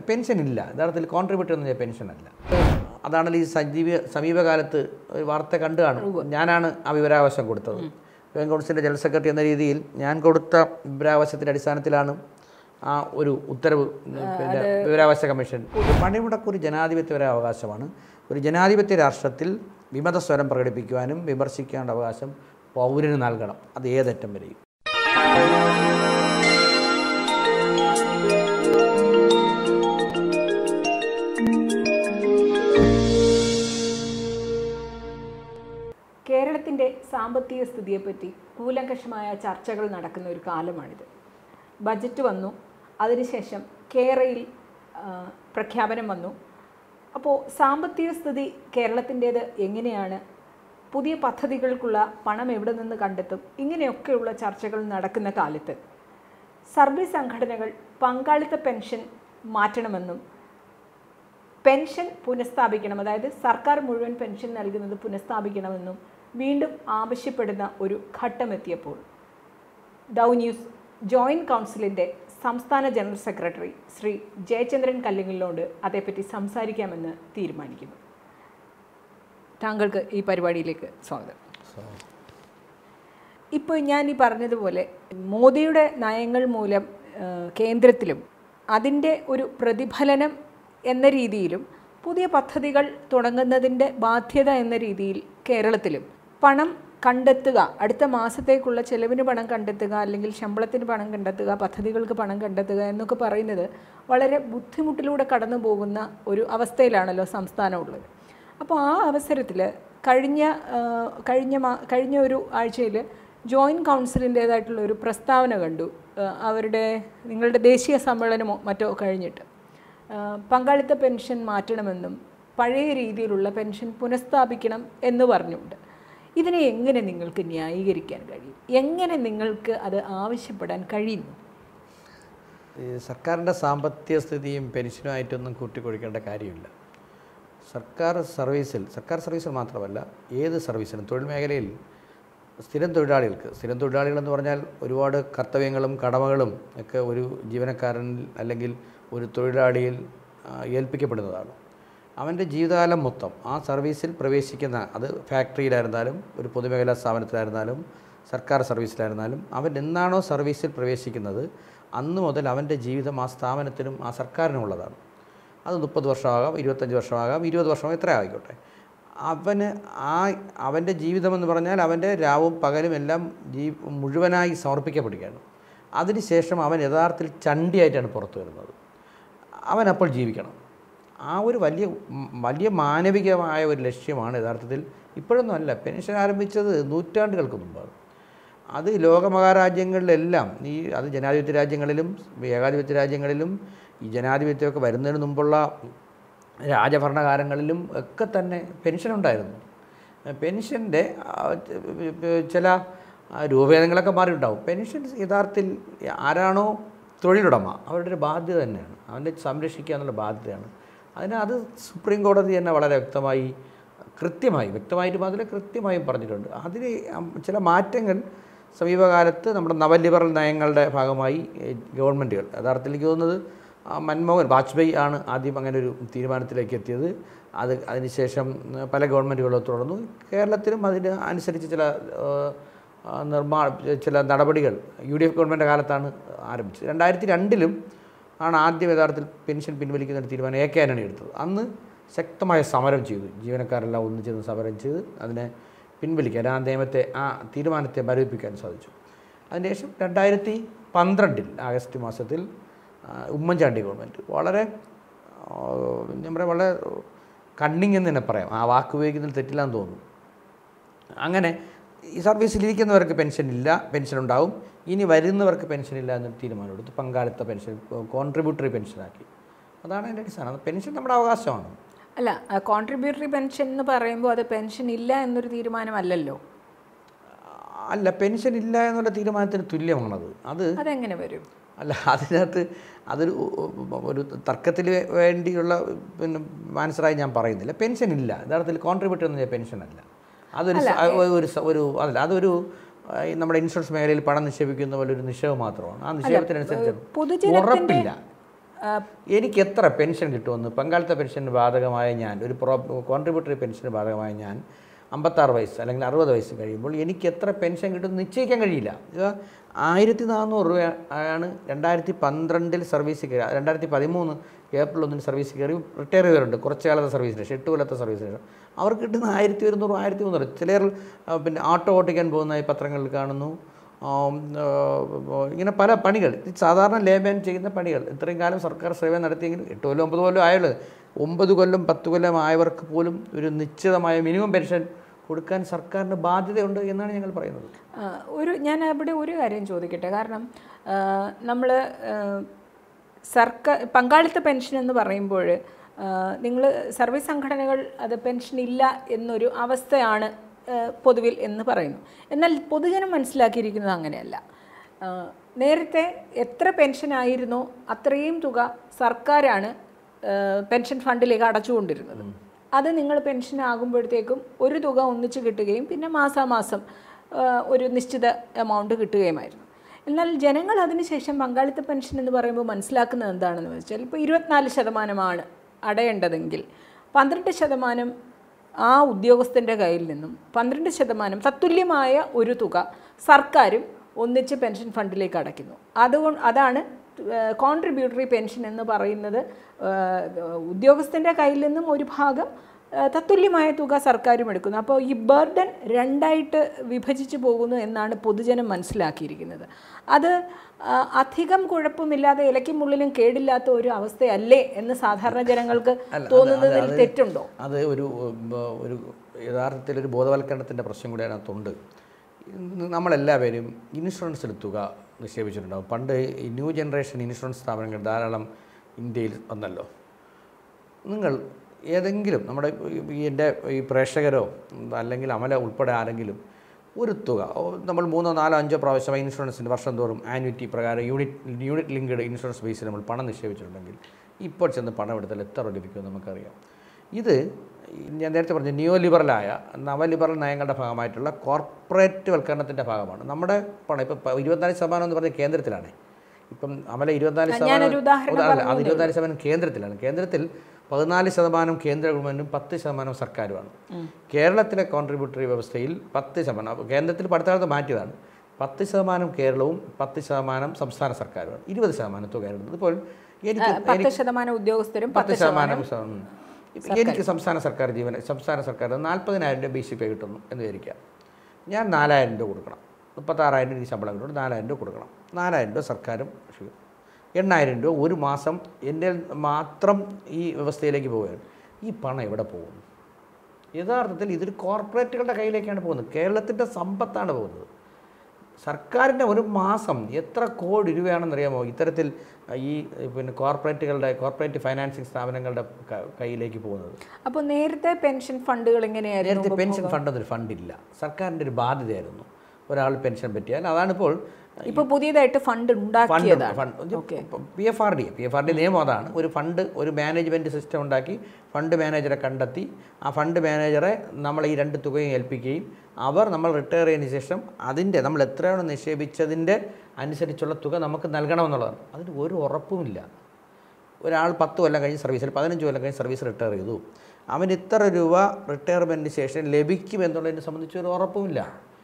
Pension ഇല്ല യഥാർത്ഥത്തിൽ contribute ചെയ്യുന്ന പെൻഷൻ അല്ല അതാണല്ലോ ഈ സജീവ സമീപകാലത്ത് ഒരു വാർത്ത കണ്ടു കാണും ഞാനാണ് ആ വിവരാവകാശം കൊടുത്തത് യുവൻ കൗൺസിലിൻ്റെ ജനറൽ സെക്രട്ടറി എന്ന രീതിയിൽ ഞാൻ കൊടുത്ത വിവരാവകാശത്തിൻ്റെ അടിസ്ഥാനത്തിലാണ് ആ ഒരു ഉത്തരവ് പിന്നെ വിവരാവകാശ കമ്മീഷൻ പണിമുടക്ക് ഒരു ജനാധിപത്യപര അവകാശമാണ് ഒരു ജനാധിപത്യ രാഷ്ട്രത്തിൽ വിമത സ്വരം പ്രകടിപ്പിക്കുവാനും വിമർശിക്കാനുള്ള അവകാശം പൗരന് നൽകണം അത് ഏതറ്റം വരെയും കേരളത്തിൻ്റെ സാമ്പത്തിക സ്ഥിതിയെപ്പറ്റി കൂലങ്കഷമായ ചർച്ചകൾ നടക്കുന്ന ഒരു കാലമാണിത് ബജറ്റ് വന്നു അതിനുശേഷം കേരയിൽ ആ, പ്രഖ്യാപനം വന്നു അപ്പോൾ സാമ്പത്തിക സ്ഥിതി കേരളത്തിൻ്റേത് എങ്ങനെയാണ് പുതിയ പദ്ധതികൾക്കുള്ള പണം എവിടെ നിന്ന് കണ്ടെത്തും ഇങ്ങനെയൊക്കെയുള്ള ചർച്ചകൾ നടക്കുന്ന കാലത്ത് സർവീസ് സംഘടനകൾ പങ്കാളിത്ത പെൻഷൻ മാറ്റണമെന്നും പെൻഷൻ പുനഃസ്ഥാപിക്കണം അതായത് സർക്കാർ മുഴുവൻ പെൻഷൻ നൽകുന്നത് പുനഃസ്ഥാപിക്കണമെന്നും വീണ്ടും ആവശ്യപ്പെടുന്ന ഒരു ഘട്ടമെത്തിയപ്പോൾ ദൗ ന്യൂസ് ജോയിൻറ്റ് കൗൺസിലിൻ്റെ സംസ്ഥാന ജനറൽ സെക്രട്ടറി ശ്രീ ജയചന്ദ്രൻ കല്ലിങ്ങലിനോട് അതേപ്പറ്റി സംസാരിക്കാമെന്ന് തീരുമാനിക്കുന്നു താങ്കൾക്ക് ഈ പരിപാടിയിലേക്ക് സ്വാഗതം ഇപ്പോൾ ഞാൻ ഈ പറഞ്ഞതുപോലെ മോദിയുടെ നയങ്ങൾ മൂലം ആ, കേന്ദ്രത്തിലും അതിൻ്റെ ഒരു പ്രതിഫലനം എന്ന രീതിയിലും പുതിയ പദ്ധതികൾ തുടങ്ങുന്നതിൻ്റെ ബാധ്യത എന്ന രീതിയിൽ കേരളത്തിലും പണം കണ്ടെത്തുക അടുത്ത മാസത്തേക്കുള്ള ചെലവിന് പണം കണ്ടെത്തുക അല്ലെങ്കിൽ ശമ്പളത്തിന് പണം കണ്ടെത്തുക പദ്ധതികൾക്ക് പണം കണ്ടെത്തുക എന്നൊക്കെ പറയുന്നത് വളരെ ബുദ്ധിമുട്ടിലൂടെ കടന്നു പോകുന്ന ഒരു അവസ്ഥയിലാണല്ലോ സംസ്ഥാനം ഉള്ളത് അപ്പോൾ ആ അവസരത്തിൽ കഴിഞ്ഞ ആ, കഴിഞ്ഞ മാ കഴിഞ്ഞ ഒരു ആഴ്ചയിൽ ജോയിൻറ്റ് കൗൺസിലിൻ്റേതായിട്ടുള്ള ഒരു പ്രസ്താവന കണ്ടു ആ, അവരുടെ നിങ്ങളുടെ ദേശീയ സമ്മേളനമോ മറ്റോ കഴിഞ്ഞിട്ട് ആ, പങ്കാളിത്ത പെൻഷൻ മാറ്റണമെന്നും പഴയ രീതിയിലുള്ള പെൻഷൻ പുനഃസ്ഥാപിക്കണം എന്ന് പറഞ്ഞുകൊണ്ട് ഇതിനെ എങ്ങനെ നിങ്ങൾക്ക് ന്യായീകരിക്കാൻ കഴിയും എങ്ങനെ നിങ്ങൾക്ക് അത് ആവശ്യപ്പെടാൻ കഴിയുന്നു ഈ സർക്കാരിൻ്റെ സാമ്പത്തിക സ്ഥിതിയും പെൻഷനുമായിട്ടൊന്നും കൂട്ടിക്കൊഴിക്കേണ്ട കാര്യമില്ല സർക്കാർ സർവീസിൽ സർക്കാർ സർവീസിൽ മാത്രമല്ല ഏത് സർവീസിലും തൊഴിൽ മേഖലയിൽ സ്ഥിരം തൊഴിലാളികൾക്ക് സ്ഥിരം തൊഴിലാളികളെന്ന് പറഞ്ഞാൽ ഒരുപാട് കർത്തവ്യങ്ങളും കടമകളും ഒക്കെ ഒരു ജീവനക്കാരനിൽ അല്ലെങ്കിൽ ഒരു തൊഴിലാളിയിൽ ആ, ഏൽപ്പിക്കപ്പെടുന്നതാണ് അവൻ്റെ ജീവിതകാലം മൊത്തം ആ സർവീസിൽ പ്രവേശിക്കുന്ന അത് ഫാക്ടറിയിലായിരുന്നാലും ഒരു പൊതുമേഖലാ സ്ഥാപനത്തിലായിരുന്നാലും സർക്കാർ സർവീസിലായിരുന്നാലും അവൻ എന്നാണോ സർവീസിൽ പ്രവേശിക്കുന്നത് അന്ന് മുതൽ അവൻ്റെ ജീവിതം ആ സ്ഥാപനത്തിനും ആ സർക്കാരിനും ഉള്ളതാണ് അത് മുപ്പത് വർഷമാകാം ഇരുപത്തഞ്ച് വർഷമാകാം ഇരുപത് വർഷം എത്ര ആയിക്കോട്ടെ അവന് ആ അവൻ്റെ ജീവിതമെന്ന് പറഞ്ഞാൽ അവൻ്റെ രാവും പകലും എല്ലാം ജീ മുഴുവനായി സമർപ്പിക്കപ്പെടുകയാണ് അതിനുശേഷം അവൻ യഥാർത്ഥത്തിൽ ചണ്ടിയായിട്ടാണ് പുറത്തു വരുന്നത് അവൻ അപ്പോൾ ജീവിക്കണം ആ ഒരു വലിയ ഉം, വലിയ മാനവികമായ ഒരു ലക്ഷ്യമാണ് യഥാർത്ഥത്തിൽ ഇപ്പോഴൊന്നും അല്ല പെൻഷൻ ആരംഭിച്ചത് നൂറ്റാണ്ടുകൾക്ക് മുമ്പാണ് അത് ലോകമഹാരാജ്യങ്ങളിലെല്ലാം ഈ അത് ജനാധിപത്യ രാജ്യങ്ങളിലും ഏകാധിപത്യ രാജ്യങ്ങളിലും ഈ ജനാധിപത്യമൊക്കെ വരുന്നതിന് മുമ്പുള്ള രാജഭരണകാലങ്ങളിലും ഒക്കെ തന്നെ പെൻഷൻ ഉണ്ടായിരുന്നു പെൻഷൻ്റെ ചില ആ, രൂപഭേദങ്ങളൊക്കെ മാറിയിട്ടുണ്ടാവും പെൻഷൻ യഥാർത്ഥത്തിൽ ആരാണോ തൊഴിലുടമ അവരുടെ ഒരു ബാധ്യത തന്നെയാണ് അവൻ്റെ സംരക്ഷിക്കുക എന്നുള്ള ബാധ്യതയാണ് അതിന് അത് സുപ്രീം കോടതി തന്നെ വളരെ വ്യക്തമായി കൃത്യമായി വ്യക്തമായിട്ട് മാത്രമല്ല കൃത്യമായും പറഞ്ഞിട്ടുണ്ട് അതിൽ ചില മാറ്റങ്ങൾ സമീപകാലത്ത് നമ്മുടെ നവലിബറൽ നയങ്ങളുടെ ഭാഗമായി ഏഹ്, ഗവൺമെൻറ്റുകൾ യഥാർത്ഥത്തിൽ എനിക്ക് തോന്നുന്നത് ആ, മൻമോഹൻ വാജ്പേയി ആണ് ആദ്യം അങ്ങനെ ഒരു തീരുമാനത്തിലേക്ക് എത്തിയത് അത് അതിനുശേഷം ഉം, പല ഗവൺമെൻറ്റുകളും തുടർന്നു കേരളത്തിലും അതിന് അനുസരിച്ച് ചില ഏഹ്, ആ, നിർമ്മാണ ചില നടപടികൾ യു ഡി എഫ് ഗവൺമെൻറ് കാലത്താണ് ആരംഭിച്ചത് രണ്ടായിരത്തി രണ്ടിലും ആണ് ആദ്യം യഥാർത്ഥത്തിൽ പെൻഷൻ പിൻവലിക്കുന്ന ഒരു തീരുമാനം എ കെ ആന്റണി എടുത്തത് അന്ന് ശക്തമായ സമരം ചെയ്തു ജീവനക്കാരെല്ലാം ഒന്നിച്ചെന്ന് സമരം ചെയ്ത് അതിനെ പിൻവലിക്കാൻ ആ നിയമത്തെ ആ തീരുമാനത്തെ മരവിപ്പിക്കാൻ സാധിച്ചു അതിനുശേഷം രണ്ടായിരത്തി പന്ത്രണ്ടിൽ ആഗസ്റ്റ് മാസത്തിൽ ആ, ഉമ്മൻചാണ്ടി ഗവൺമെൻറ് വളരെ ആ, ഞാൻ പറയാം വളരെ കണ്ണിങ് എന്ന് തന്നെ പറയാം ആ വാക്ക് ഉപയോഗിക്കുന്നതിൽ തെറ്റില്ലാന്ന് തോന്നുന്നു അങ്ങനെ ഈ സർവീസിലിരിക്കുന്നവർക്ക് പെൻഷൻ ഇല്ല പെൻഷൻ ഉണ്ടാവും ഇനി വരുന്നവർക്ക് പെൻഷൻ ഇല്ല എന്നൊരു തീരുമാനമെടുത്തു പങ്കാളിത്ത പെൻഷൻ കോൺട്രിബ്യൂട്ടറി പെൻഷനാക്കി അതാണ് അതിൻ്റെ അടിസ്ഥാനം അത് പെൻഷൻ നമ്മുടെ അവകാശമാണ് അല്ല കോൺട്രിബ്യൂട്ടറി പെൻഷൻ എന്ന് പറയുമ്പോൾ അത് പെൻഷൻ ഇല്ല എന്നൊരു തീരുമാനമല്ലല്ലോ അല്ല പെൻഷൻ ഇല്ല എന്നുള്ള തീരുമാനത്തിന് തുല്യമാണത് അത് അതെങ്ങനെ വരും അല്ല അതിനകത്ത് അതൊരു ഒരു തർക്കത്തിന് വേണ്ടിയുള്ള പിന്നെ ആൻസറായി ഞാൻ പറയുന്നില്ല പെൻഷൻ ഇല്ല യഥാർത്ഥത്തിൽ കോൺട്രിബ്യൂട്ട് എന്ന് പെൻഷൻ അല്ല അതൊരു സ- ഒരു സ- ഒരു അതല്ല അതൊരു ആ, ഈ നമ്മുടെ ഇൻഷുറൻസ് മേഖലയിൽ പണം നിക്ഷേപിക്കുന്ന പോലെ ഒരു നിക്ഷേപം മാത്രമാണ് ആ നിക്ഷേപത്തിനനുസരിച്ച് പൊതുജനത്തിന്റെ ഉറപ്പില്ല എനിക്ക് എത്ര പെൻഷൻ കിട്ടുമെന്ന് പങ്കാളിത്ത പെൻഷന് ബാധകമായ ഞാൻ ഒരു പ്രോ കോൺട്രിബ്യൂട്ടറി പെൻഷന് ബാധകമായ ഞാൻ അമ്പത്താറ് വയസ്സ് അല്ലെങ്കിൽ അറുപത് വയസ്സ് കഴിയുമ്പോൾ എനിക്ക് എത്ര പെൻഷൻ കിട്ടുമെന്ന് നിശ്ചയിക്കാൻ കഴിയില്ല ഇത് ആയിരത്തി നാനൂറ് രൂപ ആണ് രണ്ടായിരത്തി പന്ത്രണ്ടിൽ സർവീസ് കയറി രണ്ടായിരത്തി പതിമൂന്ന് ഏപ്രിൽ ഒന്നിന് സർവീസ് കയറി റിട്ടയർ ചെയ്തവരുണ്ട് കുറച്ച് കാലത്തെ സർവീസിന് ശേഷം എട്ട് കൊല്ലത്തെ സർവീസിന് ശേഷം അവർക്ക് കിട്ടുന്ന ആയിരത്തി ഒരുന്നൂറ് ആയിരത്തി മുന്നൂറ് ചിലർ ആ, പിന്നെ ഓട്ടോ ഓട്ടിക്കാൻ പോകുന്നതായി പത്രങ്ങളിൽ കാണുന്നു ആം, ആ, ഇങ്ങനെ പല പണികൾ ഇത് സാധാരണ ലേബൻ ചെയ്യുന്ന പണികൾ ഇത്രയും കാലം സർക്കാർ സേവനം നടത്തിയെങ്കിലും എട്ട് കൊല്ലം ഒമ്പത് കൊല്ലം ആയുള്ളൂ ഒമ്പത് കൊല്ലം പത്ത് കൊല്ലം ആയവർക്ക് പോലും ഒരു നിശ്ചിതമായ മിനിമം പെൻഷൻ കൊടുക്കാൻ സർക്കാരിന് ബാധ്യതയുണ്ട് എന്നാണ് ഞങ്ങൾ പറയുന്നത് ആ, ഒരു ഞാൻ അവിടെ ഒരു കാര്യം ചോദിക്കട്ടെ കാരണം നമ്മൾ സർക്കാർ പങ്കാളിത്ത പെൻഷൻ എന്ന് പറയുമ്പോൾ നിങ്ങൾ സർവീസ് സംഘടനകൾ അത് പെൻഷൻ ഇല്ല എന്നൊരു അവസ്ഥയാണ് ആ, പൊതുവിൽ എന്ന് പറയുന്നു എന്നാൽ പൊതുജനം മനസ്സിലാക്കിയിരിക്കുന്നത് അങ്ങനെയല്ല ആ, നേരത്തെ എത്ര പെൻഷനായിരുന്നോ അത്രയും തുക സർക്കാരാണ് ആ, പെൻഷൻ ഫണ്ടിലേക്ക് അടച്ചുകൊണ്ടിരുന്നത് അത് നിങ്ങൾ പെൻഷൻ ആകുമ്പോഴത്തേക്കും ഒരു തുക ഒന്നിച്ച് കിട്ടുകയും പിന്നെ മാസാമാസം ആ, ഒരു നിശ്ചിത എമൗണ്ട് കിട്ടുകയുമായിരുന്നു എന്നാൽ ജനങ്ങൾ അതിനുശേഷം പങ്കാളിത്ത പെൻഷൻ എന്ന് പറയുമ്പോൾ മനസ്സിലാക്കുന്നത് എന്താണെന്ന് വെച്ചാൽ ഇപ്പോൾ ഇരുപത്തിനാല് ശതമാനമാണ് അടയേണ്ടതെങ്കിൽ പന്ത്രണ്ട് ശതമാനം ആ ഉദ്യോഗസ്ഥൻ്റെ കയ്യിൽ നിന്നും പന്ത്രണ്ട് ശതമാനം തത്തുല്യമായ ഒരു തുക സർക്കാരും ഒന്നിച്ച് പെൻഷൻ ഫണ്ടിലേക്ക് അടയ്ക്കുന്നു അതുകൊണ്ട് അതാണ് കോൺട്രിബ്യൂട്ടറി പെൻഷൻ എന്ന് പറയുന്നത് ഉദ്യോഗസ്ഥൻ്റെ കയ്യിൽ നിന്നും ഒരു ഭാഗം ആ, തത്തുല്യമായ തുക സർക്കാരും എടുക്കുന്നു അപ്പോൾ ഈ ബർഡൻ രണ്ടായിട്ട് വിഭജിച്ചു പോകുന്നു എന്നാണ് പൊതുജനം മനസ്സിലാക്കിയിരിക്കുന്നത് അത് ആ, അധികം കുഴപ്പമില്ലാതെ ഇലയ്ക്കും മുള്ളിലും കേടില്ലാത്ത ഒരു അവസ്ഥയല്ലേ എന്ന് സാധാരണ ജനങ്ങൾക്ക് തോന്നുന്നതിൽ തെറ്റുണ്ടോ അത് ഒരു ഉം, ഒരു യഥാർത്ഥത്തിൽ ഒരു ബോധവൽക്കരണത്തിൻ്റെ പ്രശ്നം കൂടി അതിനകത്തുണ്ട് ഇന്ന് നമ്മളെല്ലാവരും ഇൻഷുറൻസിൽ തുക നിക്ഷേപിച്ചിട്ടുണ്ടാവും പണ്ട് ഈ ന്യൂ ജനറേഷൻ ഇൻഷുറൻസ് സ്ഥാപനങ്ങൾ ധാരാളം ഇന്ത്യയിൽ വന്നല്ലോ നിങ്ങൾ ഏതെങ്കിലും നമ്മുടെ ഈ എൻ്റെ ഈ പ്രേക്ഷകരോ അല്ലെങ്കിൽ അമല ഉൾപ്പെടെ ആരെങ്കിലും ഒരു തുക ഓ, നമ്മൾ മൂന്നോ നാലോ അഞ്ചോ പ്രാവശ്യം ഇൻഷുറൻസിൻ്റെ വർഷം തോറും ആനുവിറ്റി പ്രകാരം യൂണിറ്റ് യൂണിറ്റ് ലിങ്ക്ഡ് ഇൻഷുറൻസ് ബേസിൽ നമ്മൾ പണം നിക്ഷേപിച്ചിട്ടുണ്ടെങ്കിൽ ഇപ്പോൾ ചെന്ന് പണം എടുത്താൽ എത്ര രൂപ ലഭിക്കുമെന്ന് നമുക്കറിയാം ഇത് ഞാൻ നേരത്തെ പറഞ്ഞ നിയോ ലിബറലായ നവലിബറൽ നയങ്ങളുടെ ഭാഗമായിട്ടുള്ള കോർപ്പറേറ്റ് വൽക്കരണത്തിൻ്റെ ഭാഗമാണ് നമ്മുടെ പണം ഇപ്പോൾ ഇരുപത്തിനാല് ശതമാനം എന്ന് പറഞ്ഞ കേന്ദ്രത്തിലാണ് ഇപ്പം അമല ഇരുപത്തിനാല് ഞാനൊരു ഉദാഹരണം ഉദാഹരണം അത് ഇരുപത്തിനാല് ശതമാനം കേന്ദ്രത്തിലാണ് കേന്ദ്രത്തിൽ പതിനാല് ശതമാനം കേന്ദ്ര ഗവൺമെൻറ്റും പത്ത് ശതമാനം സർക്കാരുമാണ് കേരളത്തിലെ കോൺട്രിബ്യൂട്ടറി വ്യവസ്ഥയിൽ പത്ത് ശതമാനം അപ്പോൾ കേന്ദ്രത്തിൽ പടുത്താഴത്ത് മാറ്റിയതാണ് പത്ത് ശതമാനം കേരളവും പത്ത് ശതമാനം സംസ്ഥാന സർക്കാരുമാണ് ഇരുപത് ശതമാനം തുകയായിരുന്നു ഇപ്പോൾ എനിക്ക് പത്ത് ശതമാനം ഉദ്യോഗസ്ഥരും പത്ത് ശതമാനം സ- ഉം. ഇപ്പം എനിക്ക് സംസ്ഥാന സർക്കാർ ജീവന സംസ്ഥാന സർക്കാർ നാൽപ്പതിനായിരം രൂപ ബി സി പേ കിട്ടുന്നു എന്ന് വിചാരിക്കുക ഞാൻ നാലായിരം രൂപ കൊടുക്കണം മുപ്പത്താറായിരം രൂപ എനിക്ക് ശമ്പളം കിട്ടും നാലായിരം രൂപ കൊടുക്കണം നാലായിരം രൂപ സർക്കാരും ക്ഷമിക്കും. എണ്ണായിരം രൂപ ഒരു മാസം എൻ്റെ മാത്രം ഈ വ്യവസ്ഥയിലേക്ക് പോവുകയാണ് ഈ പണം എവിടെ പോകുന്നു യഥാർത്ഥത്തിൽ ഇതൊരു കോർപ്പറേറ്റുകളുടെ കയ്യിലേക്കാണ് പോകുന്നത് കേരളത്തിൻ്റെ സമ്പത്താണ് പോകുന്നത് സർക്കാരിൻ്റെ ഒരു മാസം എത്ര കോടി രൂപയാണെന്നറിയാമോ ഇത്തരത്തിൽ ഈ പിന്നെ കോർപ്പറേറ്റുകളുടെ കോർപ്പറേറ്റ് ഫൈനാൻസിങ് സ്ഥാപനങ്ങളുടെ ക- കയ്യിലേക്ക് പോകുന്നത് അപ്പോൾ നേരത്തെ പെൻഷൻ ഫണ്ടുകൾ എങ്ങനെയായിരുന്നു നേരത്തെ പെൻഷൻ ഫണ്ട് എന്നൊരു ഫണ്ടില്ല സർക്കാരിൻ്റെ ഒരു ബാധ്യതയായിരുന്നു ഒരാൾ പെൻഷൻ പറ്റിയാൽ അതാണിപ്പോൾ ഇപ്പൊ പുതിയതായിട്ട് ഫണ്ട് ഫണ്ട് ഉണ്ടാക്കിയതാണ് fund P F R D P F R D നിയമം അതാണ് ഒരു ഫണ്ട് ഒരു മാനേജ്മെൻറ്റ് സിസ്റ്റം ഉണ്ടാക്കി ഫണ്ട് മാനേജറെ കണ്ടെത്തി ആ ഫണ്ട് മാനേജറെ നമ്മൾ ഈ രണ്ട് തുകയും ഏൽപ്പിക്കുകയും അവർ നമ്മൾ റിട്ടയർ ചെയ്തതിന് ശേഷം അതിൻ്റെ നമ്മൾ എത്രയാണ് നിക്ഷേപിച്ചതിൻ്റെ അനുസരിച്ചുള്ള തുക നമുക്ക് നൽകണമെന്നുള്ളതാണ് അതിന് ഒരു ഉറപ്പുമില്ല ഒരാൾ പത്ത് കൊല്ലം കഴിഞ്ഞ് സർവീസിൽ പതിനഞ്ച് കൊല്ലം കഴിഞ്ഞ് സർവീസ് റിട്ടയർ ചെയ്തു അവന് ഇത്ര രൂപ റിട്ടയർമെൻറ്റിന് ശേഷം ലഭിക്കും എന്നുള്ളതിനെ സംബന്ധിച്ച് ഒരു ഉറപ്പുമില്ല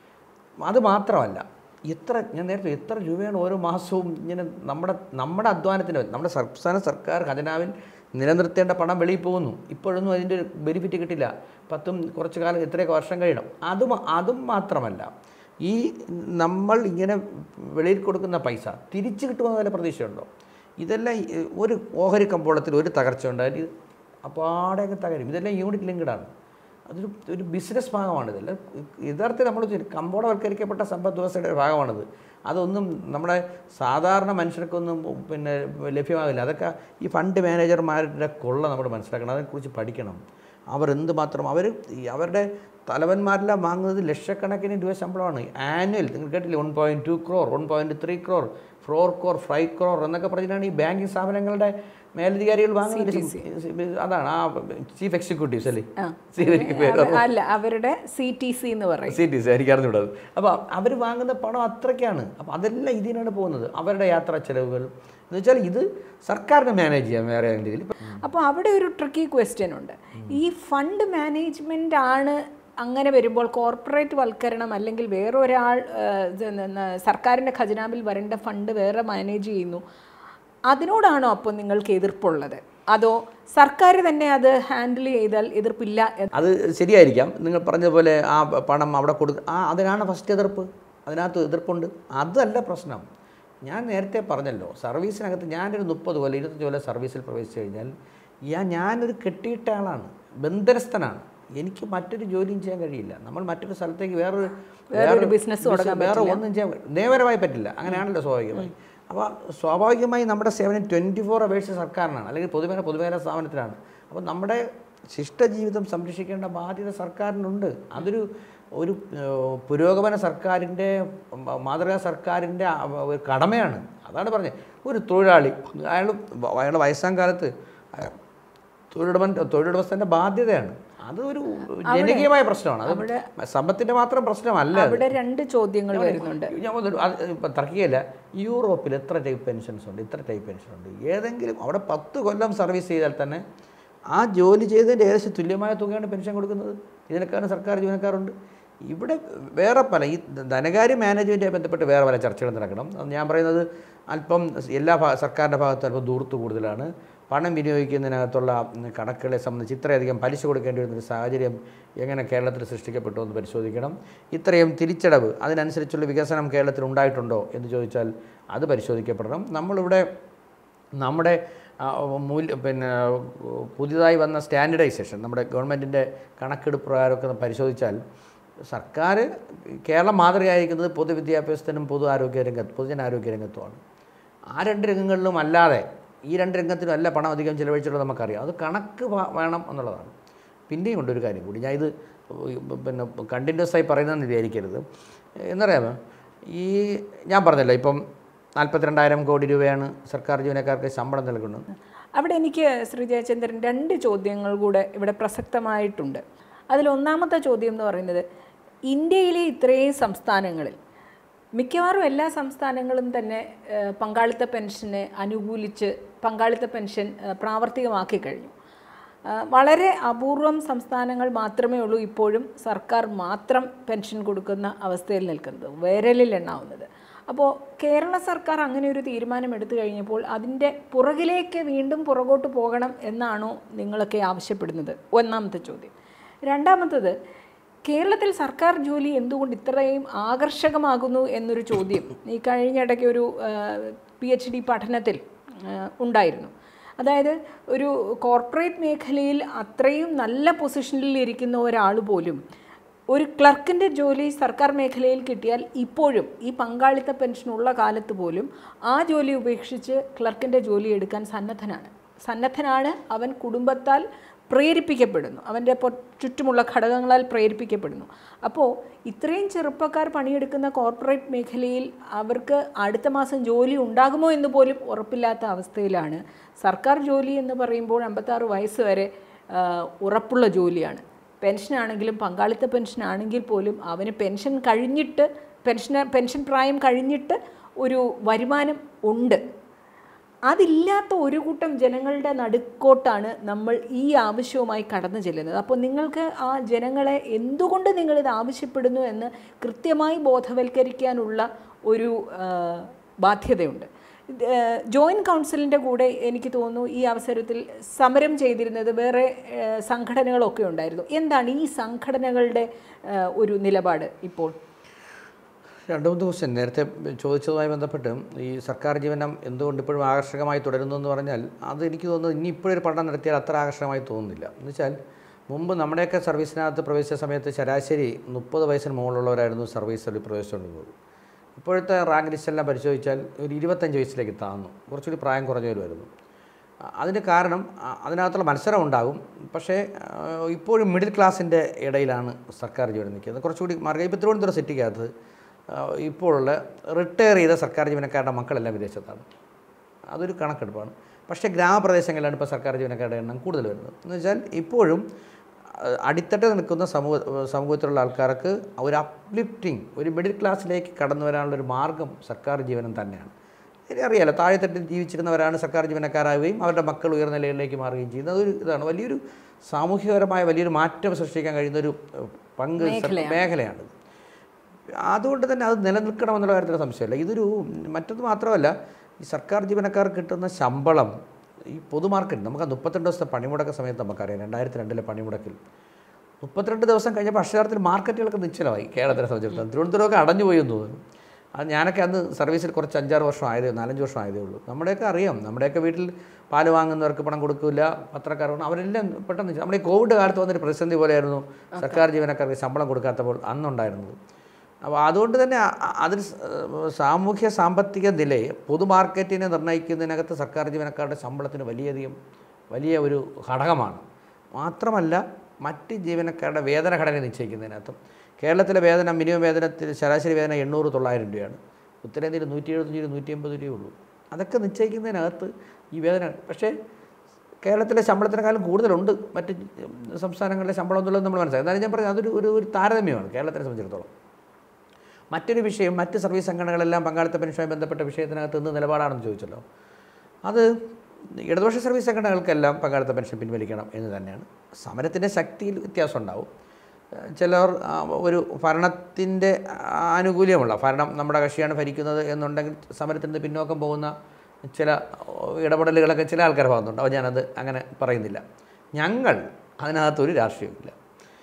അത് മാത്രമല്ല എത്ര ഞാൻ നേരത്തെ എത്ര രൂപയാണ് ഓരോ മാസവും ഇങ്ങനെ നമ്മുടെ നമ്മുടെ അധ്വാനത്തിന് നമ്മുടെ സംസ്ഥാന സർക്കാർ ഖജനാവിൽ നിലനിർത്തേണ്ട പണം വെളിയിൽ പോകുന്നു ഇപ്പോഴൊന്നും അതിൻ്റെ ഒരു ബെനിഫിറ്റ് കിട്ടില്ല പത്തും കുറച്ച് കാലം എത്രയൊക്കെ വർഷം കഴിയണം അതും അതും മാത്രമല്ല ഈ നമ്മൾ ഇങ്ങനെ വെളിയിൽ കൊടുക്കുന്ന പൈസ തിരിച്ചു കിട്ടുമെന്ന് വല്ല പ്രതീക്ഷയുണ്ടോ ഇതെല്ലാം ഈ ഒരു ഓഹരി കമ്പോളത്തിൽ ഒരു തകർച്ച ഉണ്ടായാൽ ഇത് അപ്പാടെയൊക്കെ തകരും ഇതെല്ലാം യൂണിറ്റ് ലിങ്ക്ഡാണ് അതൊരു ഒരു ബിസിനസ് ഭാഗമാണ് ഇതെല്ലാം യഥാർത്ഥത്തിൽ നമ്മൾ കമ്പോളവൽക്കരിക്കപ്പെട്ട സമ്പദ് വ്യവസ്ഥയുടെ ഭാഗമാണിത് അതൊന്നും നമ്മുടെ സാധാരണ മനുഷ്യർക്കൊന്നും പിന്നെ ലഭ്യമാകില്ല അതൊക്കെ ഈ ഫണ്ട് മാനേജർമാരുടെ കൊള്ള നമ്മൾ മനസ്സിലാക്കണം അതിനെക്കുറിച്ച് പഠിക്കണം അവർ എന്തുമാത്രം അവർ ഈ അവരുടെ തലവന്മാരെല്ലാം വാങ്ങുന്നത് ലക്ഷക്കണക്കിന് രൂപ ശമ്പളമാണ് ആനുവൽ നിങ്ങൾ കേട്ടില്ലേ one point two crore one point three crore four crore five crore എന്നൊക്കെ പറഞ്ഞിട്ടാണ് ഈ ബാങ്കിങ് സ്ഥാപനങ്ങളുടെ മേലധികാരികൾ വാങ്ങുന്നത് അതാണ് ആ ചീഫ് എക്സിക്യൂട്ടീവ്സ് അല്ലേ ശരിക്കും പേര് അല്ല അവരുടെ സി ടി സി എന്ന് പറയും സി ടി സി എനിക്ക് അറിഞ്ഞുവിടത് അപ്പോൾ അവർ വാങ്ങുന്ന പണം അത്രയ്ക്കാണ് അപ്പോൾ അതെല്ലാം ഇതിനാണ് പോകുന്നത് അവരുടെ യാത്രാ ചെലവുകൾ എന്ന് വെച്ചാൽ ഇത് സർക്കാരിന് മാനേജ് ചെയ്യാൻ വേറെ രീതിയിൽ അപ്പോൾ അവിടെ ഒരു ട്രിക്കി ക്വസ്റ്റ്യൻ ഉണ്ട് ഈ ഫണ്ട് മാനേജ്മെൻ്റ് ആണ് അങ്ങനെ വരുമ്പോൾ കോർപ്പറേറ്റ് വൽക്കരണം അല്ലെങ്കിൽ വേറൊരാൾ ആ, ഇത് ന- സർക്കാരിൻ്റെ ഖജനാവിൽ വരേണ്ട ഫണ്ട് വേറെ മാനേജ് ചെയ്യുന്നു അതിനോടാണോ അപ്പോൾ നിങ്ങൾക്ക് എതിർപ്പുള്ളത് അതോ സർക്കാർ തന്നെ അത് ഹാൻഡിൽ ചെയ്താൽ എതിർപ്പില്ല എന്ന് അത് ശരിയായിരിക്കാം നിങ്ങൾ പറഞ്ഞതുപോലെ ആ പണം അവിടെ കൊടു ആ അതിനാണ് ഫസ്റ്റ് എതിർപ്പ് അതിനകത്ത് എതിർപ്പുണ്ട് അതല്ല പ്രശ്നം ഞാൻ നേരത്തെ പറഞ്ഞല്ലോ സർവീസിനകത്ത് ഞാനൊരു മുപ്പത് കൊല്ലം ഇരുപത്തഞ്ച് കൊല്ലം സർവീസിൽ പ്രവേശിച്ചു കഴിഞ്ഞാൽ ഞാൻ ഞാനൊരു കെട്ടിയിട്ട ആളാണ് ബന്ധനസ്ഥനാണ് എനിക്ക് മറ്റൊരു ജോലിയും ചെയ്യാൻ കഴിയില്ല നമ്മൾ മറ്റൊരു സ്ഥലത്തേക്ക് വേറൊരു വേറൊരു business തുടങ്ങാൻ വേറെ ഒന്നും ചെയ്യാൻ നിയമപരമായി പറ്റില്ല അങ്ങനെയാണല്ലോ സ്വാഭാവികമായി അപ്പോൾ സ്വാഭാവികമായി നമ്മുടെ സേവനം ട്വൻറ്റി ഫോർ അവേഴ്സ് സർക്കാരിനാണ് അല്ലെങ്കിൽ പൊതുമേഖല പൊതുമേഖലാ സ്ഥാപനത്തിനാണ് അപ്പോൾ നമ്മുടെ ശിഷ്ടജീവിതം സംരക്ഷിക്കേണ്ട ബാധ്യത സർക്കാരിനുണ്ട് അതൊരു ഒരു ഏഹ്, പുരോഗമന സർക്കാരിൻ്റെ മ- മാതൃകാ സർക്കാരിൻ്റെ ആ, ഒരു കടമയാണ് അതാണ് പറഞ്ഞത് ഒരു തൊഴിലാളി അയാൾ അയാളുടെ വയസ്സാം കാലത്ത് അയാൾ തൊഴിലുടമൻ തൊഴിലുടമസ്ഥൻ്റെ ബാധ്യതയാണ് അത് ഒരു ജനകീയമായ പ്രശ്നമാണ് അത് സമ്പത്തിൻ്റെ മാത്രം പ്രശ്നമല്ല അത്. അവിടെ രണ്ട് ചോദ്യങ്ങൾ വരുന്നുണ്ട് ഞാൻ ഒന്ന് അത് ഇപ്പം തർക്കിയല്ല യൂറോപ്പിൽ എത്ര ടൈപ്പ് പെൻഷൻസ് ഉണ്ട് ഇത്ര ടൈപ്പ് പെൻഷൻ ഉണ്ട് ഏതെങ്കിലും അവിടെ പത്ത് കൊല്ലം സർവീസ് ചെയ്താൽ തന്നെ ആ ജോലി ചെയ്തതിൻ്റെ ഏകദേശം തുല്യമായ തുകയാണ് പെൻഷൻ കൊടുക്കുന്നത് ഇതിനൊക്കെയാണ് സർക്കാർ ജീവനക്കാരുണ്ട് ഇവിടെ വേറെ പല ഈ ധനകാര്യ മാനേജ്മെൻറ്റുമായി ബന്ധപ്പെട്ട് വേറെ പല ചർച്ചകൾ നടക്കണം അത് ഞാൻ പറയുന്നത് അല്പം എല്ലാ ഭാ സർക്കാരിൻ്റെ ഭാഗത്തും അല്പം ദൂർത്ത് കൂടുതലാണ് പണം വിനിയോഗിക്കുന്നതിനകത്തുള്ള കണക്കുകളെ സംബന്ധിച്ച് ഇത്രയധികം പലിശ കൊടുക്കേണ്ടി വരുന്നൊരു സാഹചര്യം എങ്ങനെ കേരളത്തിൽ സൃഷ്ടിക്കപ്പെട്ടു എന്ന് പരിശോധിക്കണം ഇത്രയും തിരിച്ചടവ് അതിനനുസരിച്ചുള്ള വികസനം കേരളത്തിൽ ഉണ്ടായിട്ടുണ്ടോ എന്ന് ചോദിച്ചാൽ അത് പരിശോധിക്കപ്പെടണം നമ്മളിവിടെ നമ്മുടെ ആ, മൂല്യ പിന്നെ പുതിയതായി വന്ന സ്റ്റാൻഡർഡൈസേഷൻ നമ്മുടെ ഗവൺമെൻറ്റിൻ്റെ കണക്കെടുപ്പ് പ്രകാരമൊക്കെ ഒന്ന് പരിശോധിച്ചാൽ സർക്കാർ കേരളം മാതൃകയായിരിക്കുന്നത് പൊതുവിദ്യാഭ്യാസത്തിനും പൊതു ആരോഗ്യ രംഗത്ത് പൊതുജനാരോഗ്യ രംഗത്തുമാണ് ആ രണ്ട് രംഗങ്ങളിലും അല്ലാതെ ഈ രണ്ട് രംഗത്തിലും അല്ല പണം അധികം ചിലവഴിച്ചുള്ളത് നമുക്കറിയാം അത് കണക്ക് വ- വേണം എന്നുള്ളതാണ് പിന്നെയും ഉണ്ട് ഒരു കാര്യം കൂടി ഞാൻ ഇത് പിന്നെ കണ്ടിന്യൂസ് ആയി പറയുന്നതെന്ന് വിചാരിക്കരുത് എന്നറിയാമോ ഈ ഞാൻ പറഞ്ഞല്ലോ ഇപ്പം നാൽപ്പത്തിരണ്ടായിരം കോടി രൂപയാണ് സർക്കാർ ജീവനക്കാർക്ക് ശമ്പളം നൽകുന്നത് അവിടെ എനിക്ക് ശ്രീ ജയചന്ദ്രൻ രണ്ട് ചോദ്യങ്ങൾ കൂടെ ഇവിടെ പ്രസക്തമായിട്ടുണ്ട് അതിൽ ഒന്നാമത്തെ ചോദ്യം എന്ന് പറയുന്നത് ഇന്ത്യയിലെ ഇത്രയും സംസ്ഥാനങ്ങളിൽ മിക്കവാറും എല്ലാ സംസ്ഥാനങ്ങളും തന്നെ ഏഹ്, പങ്കാളിത്ത പെൻഷനെ അനുകൂലിച്ച് പങ്കാളിത്ത പെൻഷൻ ഏഹ്, പ്രാവർത്തികമാക്കി കഴിഞ്ഞു ആ, വളരെ അപൂർവം സംസ്ഥാനങ്ങൾ മാത്രമേ ഉള്ളൂ ഇപ്പോഴും സർക്കാർ മാത്രം പെൻഷൻ കൊടുക്കുന്ന അവസ്ഥയിൽ നിൽക്കുന്നത് വിരലിൽ എണ്ണാവുന്നത് അപ്പോൾ കേരള സർക്കാർ അങ്ങനെ ഒരു തീരുമാനം എടുത്തു കഴിഞ്ഞപ്പോൾ അതിൻ്റെ പുറകിലേക്ക് വീണ്ടും പുറകോട്ട് പോകണം എന്നാണോ നിങ്ങളൊക്കെ ആവശ്യപ്പെടുന്നത് ഒന്നാമത്തെ ചോദ്യം രണ്ടാമത്തത് കേരളത്തിൽ സർക്കാർ ജോലി എന്തുകൊണ്ട് ഇത്രയും ആകർഷകമാകുന്നു എന്നൊരു ചോദ്യം ഈ കഴിഞ്ഞിടയ്ക്ക് ഒരു പി എച്ച് ഡി പഠനത്തിൽ ആ, ഉണ്ടായിരുന്നു അതായത് ഒരു കോർപ്പറേറ്റ് മേഖലയിൽ അത്രയും നല്ല പൊസിഷനിൽ ഇരിക്കുന്ന ഒരാൾ പോലും ഒരു ക്ലർക്കിൻ്റെ ജോലി സർക്കാർ മേഖലയിൽ കിട്ടിയാൽ ഇപ്പോഴും ഈ പങ്കാളിത്ത പെൻഷനുള്ള കാലത്ത് പോലും ആ ജോലി ഉപേക്ഷിച്ച് ക്ലർക്കിൻ്റെ ജോലി എടുക്കാൻ സന്നദ്ധനാണ് സന്നദ്ധനാണ് അവൻ കുടുംബത്താൽ പ്രേരിപ്പിക്കപ്പെടുന്നു അവൻ്റെ പൊ ചുറ്റുമുള്ള ഘടകങ്ങളാൽ പ്രേരിപ്പിക്കപ്പെടുന്നു അപ്പോൾ ഇത്രയും ചെറുപ്പക്കാർ പണിയെടുക്കുന്ന കോർപ്പറേറ്റ് മേഖലയിൽ അവർക്ക് അടുത്ത മാസം ജോലി ഉണ്ടാകുമോ എന്ന് പോലും ഉറപ്പില്ലാത്ത അവസ്ഥയിലാണ് സർക്കാർ ജോലി എന്ന് പറയുമ്പോൾ അമ്പത്താറ് വയസ്സ് വരെ ആ, ഉറപ്പുള്ള ജോലിയാണ് പെൻഷനാണെങ്കിലും പങ്കാളിത്ത പെൻഷനാണെങ്കിൽ പോലും അവന് പെൻഷൻ കഴിഞ്ഞിട്ട് പെൻഷൻ പെൻഷൻ പ്രായം കഴിഞ്ഞിട്ട് ഒരു വരുമാനം ഉണ്ട് അതില്ലാത്ത ഒരു കൂട്ടം ജനങ്ങളുടെ നടുക്കോട്ടാണ് നമ്മൾ ഈ ആവശ്യവുമായി കടന്നു ചെല്ലുന്നത് അപ്പോൾ നിങ്ങൾക്ക് ആ ജനങ്ങളെ എന്തുകൊണ്ട് നിങ്ങളിത് ആവശ്യപ്പെടുന്നു എന്ന് കൃത്യമായി ബോധവൽക്കരിക്കാനുള്ള ഒരു ആ, ബാധ്യതയുണ്ട് ഇത്, ആ, ജോയിൻറ്റ് കൗൺസിലിൻ്റെ കൂടെ എനിക്ക് തോന്നുന്നു ഈ അവസരത്തിൽ സമരം ചെയ്തിരുന്നത് വേറെ ആ, സംഘടനകളൊക്കെ ഉണ്ടായിരുന്നു എന്താണ് ഈ സംഘടനകളുടെ ആ, ഒരു നിലപാട് ഇപ്പോൾ രണ്ട് മൂന്ന് ക്വസ്റ്റ്യൻ നേരത്തെ ചോദിച്ചതുമായി ബന്ധപ്പെട്ട് ഈ സർക്കാർ ജീവനം എന്തുകൊണ്ട് ഇപ്പോഴും ആകർഷകമായി തുടരുന്നു എന്ന് പറഞ്ഞാൽ അത് എനിക്ക് തോന്നുന്നത് ഇനി ഇപ്പോഴൊരു പഠനം നടത്തിയാൽ അത്ര ആകർഷകമായി തോന്നുന്നില്ല എന്ന് വെച്ചാൽ മുമ്പ് നമ്മുടെയൊക്കെ സർവീസിനകത്ത് പ്രവേശിച്ച സമയത്ത് ശരാശരി മുപ്പത് വയസ്സിന് മുകളിലുള്ളവരായിരുന്നു സർവീസിൽ പ്രവേശിച്ചുകൊണ്ടിരുന്നത് ഇപ്പോഴത്തെ റാങ്ക് ലിസ്റ്റെല്ലാം പരിശോധിച്ചാൽ ഒരു ഇരുപത്തഞ്ച് വയസ്സിലേക്ക് താന്നു കുറച്ചുകൂടി പ്രായം കുറഞ്ഞവരുമായിരുന്നു അ- അതിന് കാരണം അ- അതിനകത്തുള്ള മത്സരം ഉണ്ടാകും പക്ഷേ ആ, ഇപ്പോഴും മിഡിൽ ക്ലാസ്സിൻ്റെ ഇടയിലാണ് സർക്കാർ ജോലി നിൽക്കുന്നത് കുറച്ചുകൂടി മാർഗം ഇപ്പോൾ തിരുവനന്തപുരം സിറ്റിക്കകത്ത് ആ, ഇപ്പോഴുള്ള റിട്ടയർ ചെയ്ത സർക്കാർ ജീവനക്കാരുടെ മക്കളെല്ലാം വിദേശത്താണ് അതൊരു കണക്കെടുപ്പാണ് പക്ഷേ ഗ്രാമപ്രദേശങ്ങളിലാണ് ഇപ്പോൾ സർക്കാർ ജീവനക്കാരുടെ എണ്ണം കൂടുതൽ വരുന്നത് എന്ന് വെച്ചാൽ ഇപ്പോഴും അഹ് അടിത്തട്ടിൽ നിൽക്കുന്ന സമൂഹ സമൂഹത്തിലുള്ള ആൾക്കാർക്ക് ഒരു അപ്ലിഫ്റ്റിംഗ് ഒരു മിഡിൽ ക്ലാസ്സിലേക്ക് കടന്നു വരാനുള്ളൊരു മാർഗം സർക്കാർ ജീവനം തന്നെയാണ് ഇനി അറിയാലോ താഴെത്തട്ടിൽ ജീവിച്ചിരുന്നവരാണ് സർക്കാർ ജീവനക്കാരാവുകയും അവരുടെ മക്കൾ ഉയർന്ന നിലയിലേക്ക് മാറുകയും ചെയ്യുന്നത് അതൊരു ഇതാണ് വലിയൊരു സാമൂഹികപരമായ വലിയൊരു മാറ്റം സൃഷ്ടിക്കാൻ കഴിയുന്ന ഒരു ഏഹ്, പങ്ക് സർ- മേഖലയാണ് അതുകൊണ്ട് തന്നെ അത് നിലനിൽക്കണമെന്നുള്ള കാര്യത്തിൽ സംശയമില്ല ഇതൊരു മറ്റൊന്ന് മാത്രമല്ല ഈ സർക്കാർ ജീവനക്കാർക്ക് കിട്ടുന്ന ശമ്പളം ഈ പൊതുമാർക്കറ്റ് നമുക്ക് ആ മുപ്പത്തിരണ്ട് ദിവസത്തെ പണിമുടക്ക സമയത്ത് നമുക്കറിയാം രണ്ടായിരത്തി രണ്ടിലെ പണിമുടക്കിൽ മുപ്പത്തിരണ്ട് ദിവസം കഴിഞ്ഞപ്പോൾ അക്ഷരാർത്ഥത്തിൽ മാർക്കറ്റുകളൊക്കെ നിശ്ചലമായി കേരളത്തിനെ സംബന്ധിച്ചിടത്തോളം തിരുവനന്തപുരമൊക്കെ അടഞ്ഞു പോയി എന്ന് തോന്നുന്നു അത് ഞാനൊക്കെ അന്ന് സർവീസിൽ കുറച്ച് അഞ്ചാറ് വർഷം ആയതേ നാലഞ്ച് വർഷം ആയതേ ഉള്ളൂ നമ്മുടെയൊക്കെ അറിയാം നമ്മുടെയൊക്കെ വീട്ടിൽ പാല് വാങ്ങുന്നവർക്ക് പണം കൊടുക്കില്ല പത്രക്കാർ അവരെല്ലാം പെട്ടെന്ന് നമ്മുടെ ഈ കോവിഡ് കാലത്ത് വന്നൊരു പ്രതിസന്ധി പോലെയായിരുന്നു സർക്കാർ ജീവനക്കാർക്ക് ശമ്പളം കൊടുക്കാത്തപ്പോൾ അന്നുണ്ടായിരുന്നത് അപ്പോൾ അതുകൊണ്ട് തന്നെ അ- അ- അതിൽ സ- സാമൂഹ്യ സാമ്പത്തിക നിലയെ പൊതുമാർക്കറ്റിനെ നിർണ്ണയിക്കുന്നതിനകത്ത് സർക്കാർ ജീവനക്കാരുടെ ശമ്പളത്തിന് വലിയധികം വലിയ ഒരു ഘടകമാണ് മാത്രമല്ല മറ്റ് ജീവനക്കാരുടെ വേതന ഘടന നിശ്ചയിക്കുന്നതിനകത്തും കേരളത്തിലെ വേതനം മിനിമം വേതനത്തിൽ ശരാശരി വേതനം എണ്ണൂറ് തൊള്ളായിരം രൂപയാണ് ഉത്തരേന്ത്യയിൽ നൂറ്റി എഴുപത്തഞ്ച് രൂപ നൂറ്റി അമ്പത് രൂപയേ ഉള്ളൂ അതൊക്കെ നിശ്ചയിക്കുന്നതിനകത്ത് ഈ വേതന പക്ഷേ കേരളത്തിലെ ശമ്പളത്തിനേക്കാളും കൂടുതലുണ്ട് മറ്റ് സംസ്ഥാനങ്ങളിലെ ശമ്പളം എന്നുള്ളത് നമ്മൾ മനസ്സിലാക്കി എന്നാലും ഞാൻ പറഞ്ഞത് അതൊരു ഒരു ഒരു താരതമ്യമാണ് കേരളത്തിനെ സംബന്ധിച്ചിടത്തോളം മറ്റൊരു വിഷയം മറ്റ് സർവീസ് സംഘടനകളെല്ലാം പങ്കാളിത്ത പെൻഷനുമായി ബന്ധപ്പെട്ട വിഷയത്തിനകത്ത് എന്ത് നിലപാടാണെന്ന് ചോദിച്ചല്ലോ അത് ഇടതുപക്ഷ സർവീസ് സംഘടനകൾക്കെല്ലാം പങ്കാളിത്ത പെൻഷൻ പിൻവലിക്കണം എന്ന് തന്നെയാണ് സമരത്തിൻ്റെ ശക്തിയിൽ വ്യത്യാസം ഉണ്ടാവും ഏഹ് ചിലർ ആ, ഒരു ഭരണത്തിൻ്റെ ആനുകൂല്യമുള്ള ഭരണം നമ്മുടെ കക്ഷിയാണ് ഭരിക്കുന്നത് എന്നുണ്ടെങ്കിൽ സമരത്തിൽ നിന്ന് പിന്നോക്കം പോകുന്ന ചില ഇടപെടലുകളൊക്കെ ചില ആൾക്കാർ ഭാഗത്തുണ്ട് അപ്പോൾ ഞാനത് അങ്ങനെ പറയുന്നില്ല ഞങ്ങൾ അതിനകത്തൊരു രാഷ്ട്രീയമില്ല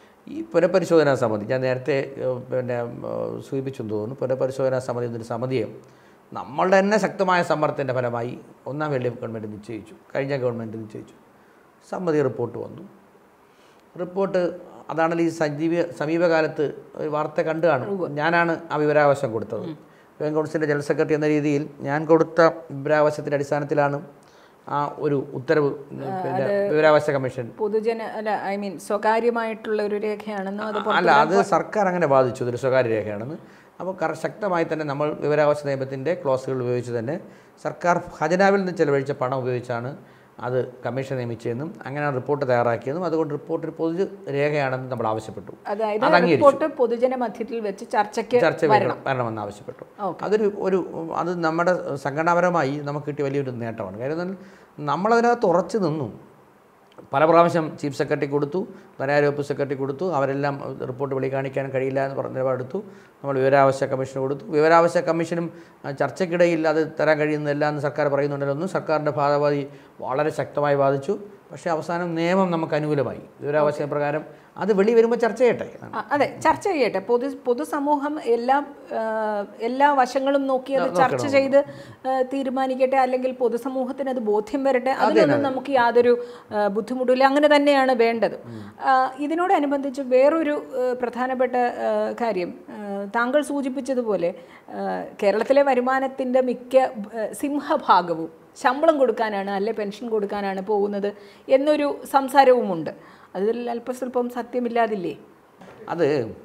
ഈ പുനഃപരിശോധനാ സമിതി ഞാൻ നേരത്തെ ഏഹ്, പിന്നെ ഏഹ്, സൂചിപ്പിച്ചെന്ന് തോന്നുന്നു പുനഃപരിശോധനാ സമിതി എന്നൊരു സമിതിയെ നമ്മളുടെ തന്നെ ശക്തമായ സമ്മർദ്ദത്തിൻ്റെ ഫലമായി ഒന്നാം വെള്ളി ഗവൺമെൻറ് നിശ്ചയിച്ചു കഴിഞ്ഞ ഗവൺമെൻറ് നിശ്ചയിച്ചു സമിതി റിപ്പോർട്ട് വന്നു റിപ്പോർട്ട് അതാണല്ലോ ഈ സജീവ സമീപകാലത്ത് ഒരു വാർത്ത കണ്ടു കാണും ഞാനാണ് ആ വിവരാവകാശം കൊടുത്തത് യു കൗൺസിലിൻ്റെ ജനറൽ സെക്രട്ടറി എന്ന രീതിയിൽ ഞാൻ കൊടുത്ത വിവരാവകാശത്തിൻ്റെ അടിസ്ഥാനത്തിലാണ് ആ ഒരു ഉത്തരവ് പിന്നെ വിവരാവകാശ കമ്മീഷൻ പൊതുജന അല്ല ഐ മീൻ സ്വകാര്യമായിട്ടുള്ള ഒരു രേഖയാണെന്നും അത് അല്ല അത് സർക്കാർ അങ്ങനെ ബാധിച്ചു ഇതൊരു സ്വകാര്യ രേഖയാണെന്ന് അപ്പോൾ കറ ശക്തമായി തന്നെ നമ്മൾ വിവരാവകാശ നിയമത്തിൻ്റെ ക്ലോസുകൾ ഉപയോഗിച്ച് തന്നെ സർക്കാർ ഖജനാവിൽ നിന്ന് ചെലവഴിച്ച പണം ഉപയോഗിച്ചാണ് അത് കമ്മീഷൻ നിയമിച്ചതെന്നും അങ്ങനെയാണ് റിപ്പോർട്ട് തയ്യാറാക്കിയതും അതുകൊണ്ട് റിപ്പോർട്ട് ഒരു പൊതു രേഖയാണെന്ന് നമ്മൾ ആവശ്യപ്പെട്ടു അതായത് അത് അംഗീകരിച്ചു. റിപ്പോർട്ട് പൊതുജന മധ്യത്തിൽ വെച്ച് ചർച്ചയ്ക്ക് ചർച്ച വരണം വരണമെന്ന് ആവശ്യപ്പെട്ടു അതൊരു ഒരു അത് നമ്മുടെ സംഘടനാപരമായി നമുക്ക് കിട്ടിയ വലിയൊരു നേട്ടമാണ് കാര്യം എന്നാൽ നമ്മളതിനകത്ത് ഉറച്ചു നിന്നു പല പ്രാവശ്യം ചീഫ് സെക്രട്ടറി കൊടുത്തു ധനകാര്യ വകുപ്പ് സെക്രട്ടറി കൊടുത്തു അവരെല്ലാം റിപ്പോർട്ട് വെളി കാണിക്കാൻ കഴിയില്ല എന്ന് പറഞ്ഞ നിലപാടെടുത്തു നമ്മൾ വിവരാവകാശ കമ്മീഷന് കൊടുത്തു വിവരാവകാശ കമ്മീഷനും ആ, ചർച്ചയ്ക്കിടയിൽ അത് തരാൻ കഴിയുന്നില്ല എന്ന് സർക്കാർ പറയുന്നുണ്ടെങ്കിലും സർക്കാരിൻ്റെ ഭാഗവാദി വളരെ ശക്തമായി ബാധിച്ചു പക്ഷേ അവസാനം നിയമം നമുക്ക് അനുകൂലമായി വിവരാവകാശ പ്രകാരം അത് വെളി വരുമ്പോൾ ചർച്ച ചെയ്യട്ടെ എന്നാണ്. ആ, അതെ ചർച്ച ചെയ്യട്ടെ പൊതു പൊതുസമൂഹം എല്ലാ ആ, എല്ലാ വശങ്ങളും നോക്കി അത് ചർച്ച ചെയ്ത് ആ, തീരുമാനിക്കട്ടെ അല്ലെങ്കിൽ പൊതുസമൂഹത്തിന് അത് ബോധ്യം വരട്ടെ അതിലൊന്നും നമുക്ക് യാതൊരു ആ, ബുദ്ധിമുട്ടില്ല അങ്ങനെ തന്നെയാണ് വേണ്ടത് ആ, ഇതിനോടനുബന്ധിച്ച് വേറൊരു ആ, പ്രധാനപ്പെട്ട ആ, കാര്യം ആ, താങ്കൾ സൂചിപ്പിച്ചതുപോലെ ആ, കേരളത്തിലെ വരുമാനത്തിൻ്റെ മിക്ക ആ, സിംഹഭാഗവും ശമ്പളം കൊടുക്കാനാണ് അല്ലെ പെൻഷൻ കൊടുക്കാനാണ് പോകുന്നത് എന്നൊരു സംസാരവുമുണ്ട് അതിൽ അല്പസ്വല്പം സത്യമില്ലാതില്ലേ അത്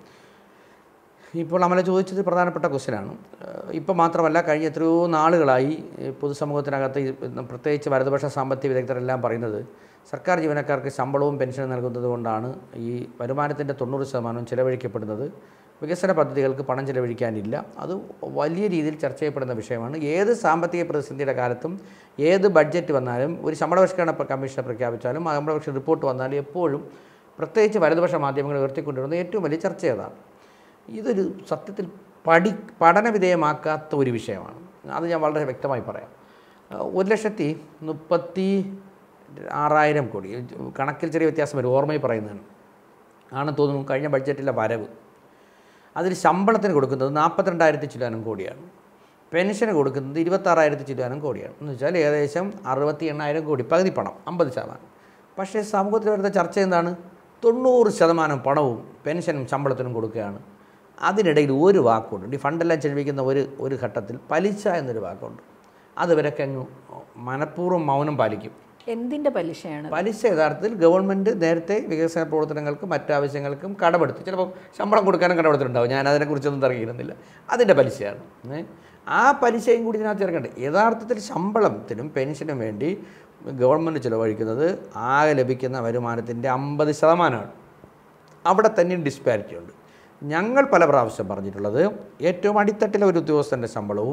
ഇപ്പോൾ നമ്മളെ ചോദിച്ചത് പ്രധാനപ്പെട്ട ക്വസ്റ്റ്യനാണ് ഇപ്പോൾ മാത്രമല്ല കഴിഞ്ഞ എത്രയോ നാളുകളായി ഈ പൊതുസമൂഹത്തിനകത്ത് ഈ പ്രത്യേകിച്ച് വലതുപക്ഷ സാമ്പത്തിക വിദഗ്ധരെല്ലാം പറയുന്നത് സർക്കാർ ജീവനക്കാർക്ക് ശമ്പളവും പെൻഷനും നൽകുന്നത് കൊണ്ടാണ് ഈ വരുമാനത്തിൻ്റെ തൊണ്ണൂറ് ശതമാനവും ചിലവഴിക്കപ്പെടുന്നത് വികസന പദ്ധതികൾക്ക് പണം ചിലവഴിക്കാനില്ല അത് വലിയ രീതിയിൽ ചർച്ച ചെയ്യപ്പെടുന്ന വിഷയമാണ് ഏത് സാമ്പത്തിക പ്രതിസന്ധിയുടെ കാലത്തും ഏത് ബഡ്ജറ്റ് വന്നാലും ഒരു ശമ്പള പരിഷ്കരണ കമ്മീഷനെ പ്രഖ്യാപിച്ചാലും ആ ശമ്പള പരിഷ്കരണ റിപ്പോർട്ട് വന്നാലും എപ്പോഴും പ്രത്യേകിച്ച് വലതുപക്ഷ മാധ്യമങ്ങൾ ഉയർത്തിക്കൊണ്ടുവരുന്ന ഏറ്റവും വലിയ ചർച്ച ഏതാണ് ഇതൊരു സത്യത്തിൽ പഠി പഠന വിധേയമാക്കാത്ത ഒരു വിഷയമാണ് അത് ഞാൻ വളരെ വ്യക്തമായി പറയാം അഹ് ഒരു ലക്ഷത്തി മുപ്പത്തി ആറായിരം കോടി കണക്കിൽ ചെറിയ വ്യത്യാസം വരും ഓർമ്മയിൽ പറയുന്നതാണ് ആണെന്ന് തോന്നുന്നു കഴിഞ്ഞ ബഡ്ജറ്റിലെ വരവ് അതിൽ ശമ്പളത്തിന് കൊടുക്കുന്നത് നാൽപ്പത്തിരണ്ടായിരത്തി ചില്ലാനം കോടിയാണ് പെൻഷന് കൊടുക്കുന്നത് ഇരുപത്താറായിരത്തി ചില്ലാനം കോടിയാണ് എന്ന് വെച്ചാൽ ഏകദേശം അറുപത്തി എണ്ണായിരം കോടി പകുതി പണം അമ്പത് ശതമാനം പക്ഷേ സമൂഹത്തിൽ വരുന്ന ചർച്ച എന്താണ് തൊണ്ണൂറ് ശതമാനം പണവും പെൻഷനും ശമ്പളത്തിനും കൊടുക്കുകയാണ് അതിനിടയിൽ ഒരു വാക്കുണ്ട് ഈ ഫണ്ടെല്ലാം ചെലവിക്കുന്ന ഒരു ഒരു ഘട്ടത്തിൽ പലിശ എന്നൊരു വാക്കുണ്ട് അതുവരൊക്കെ അങ്ങ് മനഃപൂർവ്വം മൗനം പാലിക്കും എന്തിന്റെ പലിശയാണ് പലിശ യഥാർത്ഥത്തിൽ ഗവൺമെൻറ് നേരത്തെ വികസന പ്രവർത്തനങ്ങൾക്കും മറ്റാവശ്യങ്ങൾക്കും കടമെടുത്തു ചിലപ്പോൾ ശമ്പളം കൊടുക്കാനും കടമെടുത്തിട്ടുണ്ടാവും ഞാൻ അതിനെക്കുറിച്ചൊന്നും തർക്കിക്കുന്നില്ല അതിൻ്റെ പലിശയാണ് ഏ? ആ പലിശയും കൂടി ഇതിനകത്ത് ചേർക്കണ്ടേ യഥാർത്ഥത്തിൽ ശമ്പളത്തിനും പെൻഷനും വേണ്ടി ഗവൺമെൻറ് ചിലവഴിക്കുന്നത് ആകെ ലഭിക്കുന്ന വരുമാനത്തിൻ്റെ അമ്പത് ശതമാനമാണ് അവിടെ തന്നെയും ഡിസ്പാരിറ്റി ഉണ്ട് ഞങ്ങൾ പല പ്രാവശ്യം പറഞ്ഞിട്ടുള്ളത് ഏറ്റവും അടിത്തട്ടിലെ ഒരു ഉദ്യോഗസ്ഥൻ്റെ ശമ്പളവും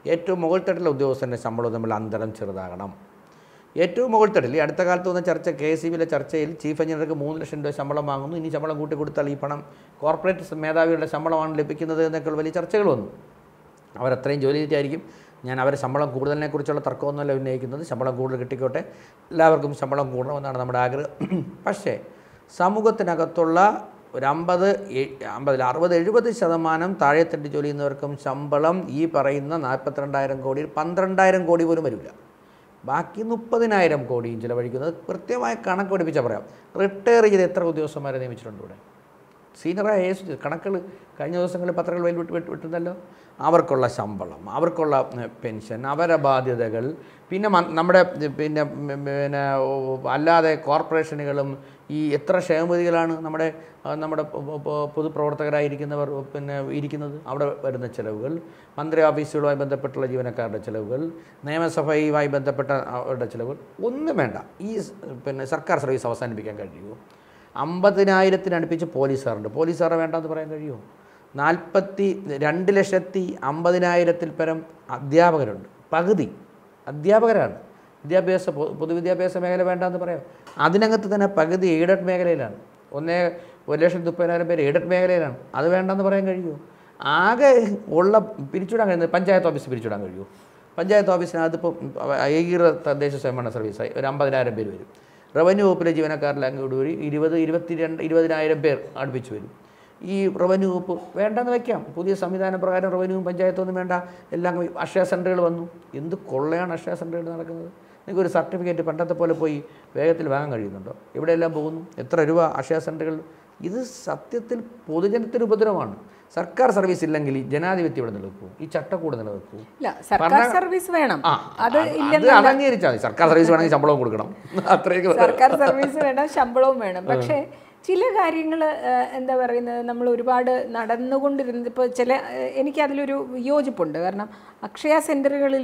ഏറ്റവും മുകൾത്തട്ടിലെ ഉദ്യോഗസ്ഥൻ്റെ ശമ്പളവും തമ്മിൽ അന്തരം ചെറുതാകണം ഏറ്റവും മുകൾത്തട്ടിൽ ഈ അടുത്ത കാലത്ത് വന്ന ചർച്ച കെ എസ് ബിയിലെ ചർച്ചയിൽ ചീഫ് എഞ്ചിനീയർക്ക് മൂന്ന് ലക്ഷം രൂപ ശമ്പളം വാങ്ങുന്നു ഇനി ശമ്പളം കൂട്ടി കൊടുത്താൽ ഈ പണം കോർപ്പറേറ്റ് മേധാവികളുടെ ശമ്പളമാണ് ലഭിക്കുന്നത് എന്നൊക്കെ വലിയ ചർച്ചകൾ വന്നു അവരത്രയും ജോലി ചെയ്തിട്ടായിരിക്കും ഞാൻ അവരെ ശമ്പളം കൂടുതലിനെ കുറിച്ചുള്ള തർക്കമൊന്നുമല്ല ഉന്നയിക്കുന്നത് ശമ്പളം കൂടുതൽ കിട്ടിക്കോട്ടെ എല്ലാവർക്കും ശമ്പളം കൂടണമെന്നാണ് നമ്മുടെ ആഗ്രഹം പക്ഷേ സമൂഹത്തിനകത്തുള്ള ഒരു അമ്പത് അമ്പതിൽ അറുപത് എഴുപത് ശതമാനം താഴെത്തട്ടി ജോലി ചെയ്യുന്നവർക്കും ശമ്പളം ഈ പറയുന്ന നാൽപ്പത്തിരണ്ടായിരം കോടിയിൽ പന്ത്രണ്ടായിരം കോടി പോലും വരില്ല ബാക്കി മുപ്പതിനായിരം കോടിയും ചിലവഴിക്കുന്നത് കൃത്യമായ കണക്ക് പഠിപ്പിച്ചാൽ പറയാം റിട്ടയർ ചെയ്ത് എത്ര ഉദ്യോഗസ്ഥന്മാരെ നിയമിച്ചിട്ടുണ്ട് ഇവിടെ സീനിയറായ എസ് കണക്കുകൾ കഴിഞ്ഞ ദിവസങ്ങളിൽ പത്രങ്ങൾ വെയിൽ വിട്ട് വിട്ട് വിട്ടുന്നല്ലോ അവർക്കുള്ള ശമ്പളം അവർക്കുള്ള ഉം, പെൻഷൻ അവരെ ബാധ്യതകൾ പിന്നെ മ- നമ്മുടെ ഉം, പിന്നെ ഉം, പിന്നെ ഓ, അല്ലാതെ കോർപ്പറേഷനുകളും ഈ എത്ര ക്ഷേമതികളാണ് നമ്മുടെ ആ, നമ്മുടെ പൊ- പൊ- പൊ- പൊതുപ്രവർത്തകരായിരിക്കുന്നവർ പിന്നെ ഇരിക്കുന്നത് അവിടെ വരുന്ന ചിലവുകൾ മന്ത്രി ഓഫീസുകളുമായി ബന്ധപ്പെട്ടുള്ള ജീവനക്കാരുടെ ചിലവുകൾ നിയമസഭയുമായി ബന്ധപ്പെട്ട അവരുടെ ചിലവുകൾ ഒന്നും വേണ്ട ഈ സ് പിന്നെ സർക്കാർ സർവീസ് അവസാനിപ്പിക്കാൻ കഴിയുമോ അമ്പതിനായിരത്തിന് അടുപ്പിച്ച് പോലീസുകാരുണ്ട് പോലീസുകാരെ വേണ്ടെന്ന് പറയാൻ കഴിയുമോ നാൽപ്പത്തി രണ്ട് ലക്ഷത്തി അമ്പതിനായിരത്തിൽ പരം അധ്യാപകരുണ്ട് പകുതി അധ്യാപകരാണ് വിദ്യാഭ്യാസ പൊ- പൊതുവിദ്യാഭ്യാസ മേഖല വേണ്ടെന്ന് പറയാം അതിനകത്ത് തന്നെ പകുതി എയ്ഡഡ് മേഖലയിലാണ് ഒന്നേ ഒരു ലക്ഷത്തി മുപ്പതിനായിരം പേര് എയ്ഡഡ് മേഖലയിലാണ് അത് വേണ്ടെന്ന് പറയാൻ കഴിയുമോ ആകെ ഉള്ള പിരിച്ചുവിടാൻ കഴിയുന്നത് പഞ്ചായത്ത് ഓഫീസ് പിരിച്ചുവിടാൻ കഴിയുമോ പഞ്ചായത്ത് ഓഫീസിനകത്ത് ഇപ്പോൾ ഏകീകൃത തദ്ദേശ സ്വയംഭരണ സർവീസായി ഒരു അമ്പതിനായിരം പേര് വരും റവന്യൂ വകുപ്പിലെ ജീവനക്കാരിൽ അങ്ങോട്ട് ഒരു ഇരുപത് ഇരുപത്തി രണ്ട് ഇരുപതിനായിരം പേർ അടുപ്പിച്ച് വരും ഈ റവന്യൂ വകുപ്പ് വേണ്ടെന്ന് വയ്ക്കാം പുതിയ സംവിധാന പ്രകാരം റവന്യൂ പഞ്ചായത്തൊന്നും വേണ്ട എല്ലാം കൂടി അക്ഷയ സെൻ്ററുകൾ വന്നു എന്ത് കൊള്ളയാണ് അക്ഷയ സെൻ്ററുകൾ നടക്കുന്നത് നിങ്ങൾക്ക് ഒരു സർട്ടിഫിക്കറ്റ് പണ്ടത്തെ പോലെ പോയി വേഗത്തിൽ വാങ്ങാൻ കഴിയുന്നുണ്ടോ എവിടെയെല്ലാം പോകുന്നു എത്ര രൂപ അക്ഷയ സെൻ്ററുകൾ ഇത് സത്യത്തിൽ പൊതുജനത്തിന് ഉപദ്രവമാണ് സർക്കാർ സർവീസ് ഇല്ലെങ്കിൽ ഈ ജനാധിപത്യം ഇവിടെ നിലനിൽക്കൂ ഈ ചട്ടക്കൂട് നിലനിൽക്കൂ ഇല്ല സർക്കാർ സർവീസ് വേണം ആ അത് അത് ഇല്ലെന്ന് അത് അംഗീകരിച്ചാൽ മതി സർക്കാർ സർവീസ് വേണമെങ്കിൽ ശമ്പളവും കൊടുക്കണം അത്രയൊക്കെ സർക്കാർ സർവീസ് വേണം ശമ്പളവും വേണം പക്ഷേ ചില കാര്യങ്ങൾ എന്താ പറയുന്നത് നമ്മൾ ഒരുപാട് നടന്നുകൊണ്ടിരുന്നത് ഇപ്പോൾ ചില ഏഹ്, എനിക്കതിലൊരു വിയോജിപ്പുണ്ട് കാരണം അക്ഷയ സെൻറ്ററുകളിൽ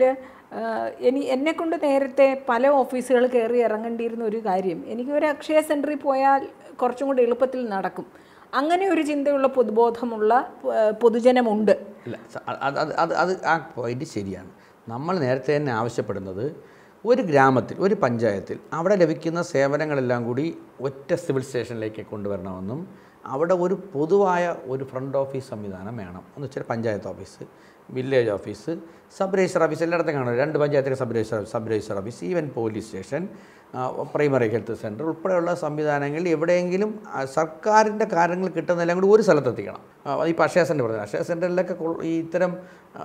എനി എന്നെക്കൊണ്ട് നേരത്തെ പല ഓഫീസുകൾ കയറി ഇറങ്ങേണ്ടിയിരുന്ന ഒരു കാര്യം എനിക്ക് ഒരു അക്ഷയ സെൻറ്ററിൽ പോയാൽ കുറച്ചും കൂടി എളുപ്പത്തിൽ നടക്കും അങ്ങനെ ഒരു ചിന്തയുള്ള പൊതുബോധമുള്ള ഏഹ്, പൊതുജനമുണ്ട് ഇല്ല സ- അത് അത് അത് അത് ആ പോയിന്റ് ശരിയാണ് നമ്മൾ നേരത്തെ തന്നെ ആവശ്യപ്പെടുന്നത് ഒരു ഗ്രാമത്തിൽ ഒരു പഞ്ചായത്തിൽ അവിടെ ലഭിക്കുന്ന സേവനങ്ങളെല്ലാം കൂടി ഒറ്റ സിവിൽ സ്റ്റേഷനിലേക്ക് കൊണ്ടുവരണമെന്നും അവിടെ ഒരു പൊതുവായ ഒരു ഫ്രണ്ട് ഓഫീസ് സംവിധാനം വേണം എന്ന് വെച്ചാൽ panchayat office village office sub register office എല്ലായിടത്തും കാണും രണ്ട് പഞ്ചായത്തിലെ sub register sub register office even police station primary health centre ഉൾപ്പെടെയുള്ള സംവിധാനങ്ങളിൽ എവിടെയെങ്കിലും ആ, സർക്കാരിൻ്റെ കാര്യങ്ങൾ കിട്ടുന്നതെല്ലാം കൂടി ഒരു സ്ഥലത്തെത്തിക്കണം ഇപ്പോൾ അക്ഷയ സെൻറ്റർ പറഞ്ഞു അക്ഷയ സെൻറ്ററിലൊക്കെ കൊ- ഈ ഇത്തരം ആ,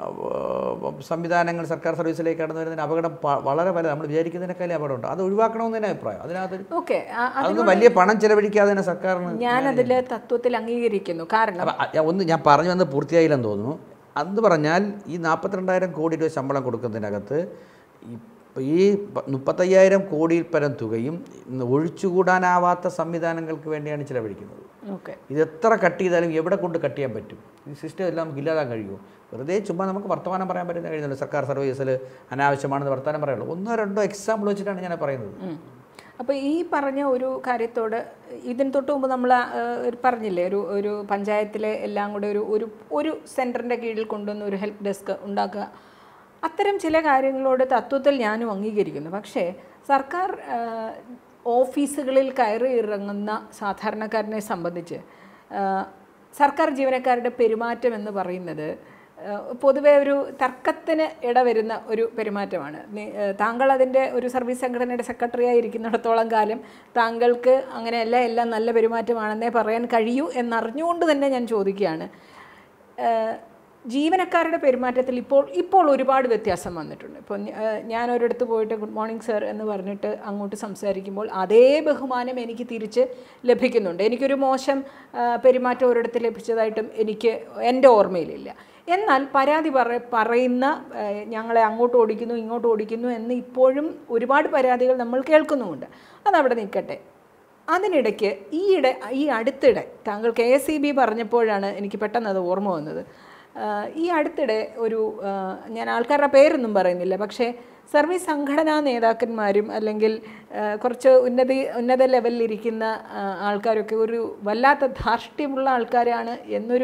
വ- സംവിധാനങ്ങൾ സർക്കാർ സർവീസിലേക്ക് കടന്നു വരുന്നതിന് അപകടം പ- വളരെ വലുത് നമ്മൾ വിചാരിക്കുന്നതിനേക്കാളും അപകടമുണ്ട് അത് ഒഴിവാക്കണമെന്ന് തന്നെ അഭിപ്രായം അതിനകത്ത് ഓക്കെ അതൊന്നും വലിയ പണം ചെലവഴിക്കാതെ തന്നെ സർക്കാരിന് ഞാനതിൽ തത്വത്തിൽ അംഗീകരിക്കുന്നു കാരണം അപ്പം ഞാൻ ഒന്ന് ഞാൻ പറഞ്ഞു വന്ന് പൂർത്തിയായില്ലെന്ന് തോന്നുന്നു അന്ന് പറഞ്ഞാൽ ഈ നാൽപ്പത്തിരണ്ടായിരം കോടി രൂപ ശമ്പളം കൊടുക്കുന്നതിനകത്ത് ഈ ഈ പ- മുപ്പത്തയ്യായിരം കോടിയിൽ പരം തുകയും ഇന്ന് ഒഴിച്ചുകൂടാനാവാത്ത സംവിധാനങ്ങൾക്ക് വേണ്ടിയാണ് ചിലവഴിക്കുന്നത് ഓക്കെ ഇത് എത്ര കട്ട് ചെയ്താലും എവിടെ കൊണ്ട് കട്ട് ചെയ്യാൻ പറ്റും ഈ സിസ്റ്റം എല്ലാം നമുക്ക് ഇല്ലാതാൻ കഴിയുമോ വെറുതെ ചുമ്മാ നമുക്ക് വർത്തമാനം പറയാൻ പറ്റുന്ന കഴിയുന്നില്ല സർക്കാർ സർവീസിൽ അനാവശ്യമാണെന്ന് വർത്തമാനം പറയുള്ളൂ ഒന്നോ രണ്ടോ എക്സാമ്പിൾ വെച്ചിട്ടാണ് ഞാൻ പറയുന്നത് അപ്പോൾ ഈ പറഞ്ഞ ഒരു കാര്യത്തോട് ഇതിന് തൊട്ട് മുമ്പ് നമ്മൾ പറഞ്ഞില്ലേ ഒരു ഒരു പഞ്ചായത്തിലെ എല്ലാം കൂടെ ഒരു ഒരു ഒരു സെൻറ്ററിൻ്റെ കീഴിൽ കൊണ്ടുവന്ന് ഒരു ഹെൽപ്പ് ഡെസ്ക് ഉണ്ടാക്കുക അത്തരം ചില കാര്യങ്ങളോട് തത്വത്തിൽ ഞാനും അംഗീകരിക്കുന്നു പക്ഷേ സർക്കാർ ആ, ഓഫീസുകളിൽ കയറി ഇറങ്ങുന്ന സാധാരണക്കാരനെ സംബന്ധിച്ച് ആ, സർക്കാർ ജീവനക്കാരുടെ പെരുമാറ്റം എന്ന് പറയുന്നത് ഏഹ് പൊതുവെ ഒരു തർക്കത്തിന് ഇടവരുന്ന ഒരു പെരുമാറ്റമാണ് നി- ഏഹ് താങ്കൾ അതിൻ്റെ ഒരു സർവീസ് സംഘടനയുടെ സെക്രട്ടറി ആയിരിക്കുന്നിടത്തോളം കാലം താങ്കൾക്ക് അങ്ങനെയല്ല എല്ലാം നല്ല പെരുമാറ്റമാണെന്നേ പറയാൻ കഴിയൂ എന്നറിഞ്ഞുകൊണ്ട് തന്നെ ഞാൻ ചോദിക്കുകയാണ് ഏഹ് ജീവനക്കാരുടെ പെരുമാറ്റത്തിൽ ഇപ്പോൾ ഇപ്പോൾ ഒരുപാട് വ്യത്യാസം വന്നിട്ടുണ്ട് ഇപ്പോൾ ഞ- ഏഹ് ഞാൻ ഒരിടത്ത് പോയിട്ട് ഗുഡ് മോർണിംഗ് സർ എന്ന് പറഞ്ഞിട്ട് അങ്ങോട്ട് സംസാരിക്കുമ്പോൾ അതേ ബഹുമാനം എനിക്ക് തിരിച്ച് ലഭിക്കുന്നുണ്ട് എനിക്കൊരു മോശം ഏഹ് പെരുമാറ്റം ഒരിടത്ത് ലഭിച്ചതായിട്ടും എനിക്ക് എൻ്റെ ഓർമ്മയിലില്ല എന്നാൽ പരാതി പറ പറയുന്ന ഏഹ് ഞങ്ങളെ അങ്ങോട്ട് ഓടിക്കുന്നു ഇങ്ങോട്ട് ഓടിക്കുന്നു എന്ന് ഇപ്പോഴും ഒരുപാട് പരാതികൾ നമ്മൾ കേൾക്കുന്നുമുണ്ട് അതവിടെ നിൽക്കട്ടെ അതിനിടയ്ക്ക് ഈയിടെ ഈ അടുത്തിടെ താങ്കൾ കെ എസ് ഇ ബി പറഞ്ഞപ്പോഴാണ് എനിക്ക് പെട്ടെന്ന് അത് ഓർമ്മ വന്നത് ആഹ് ഈ അടുത്തിടെ ഒരു ആഹ് ഞാൻ ആൾക്കാരുടെ പേരൊന്നും പറയുന്നില്ല പക്ഷേ സർവീസ് സംഘടനാ നേതാക്കന്മാരും അല്ലെങ്കിൽ ആഹ് കുറച്ച് ഉന്നതി ഉന്നത ലെവലിലിരിക്കുന്ന ആഹ് ആൾക്കാരൊക്കെ ഒരു വല്ലാത്ത ധാർഷ്ട്യമുള്ള ആൾക്കാരാണ് എന്നൊരു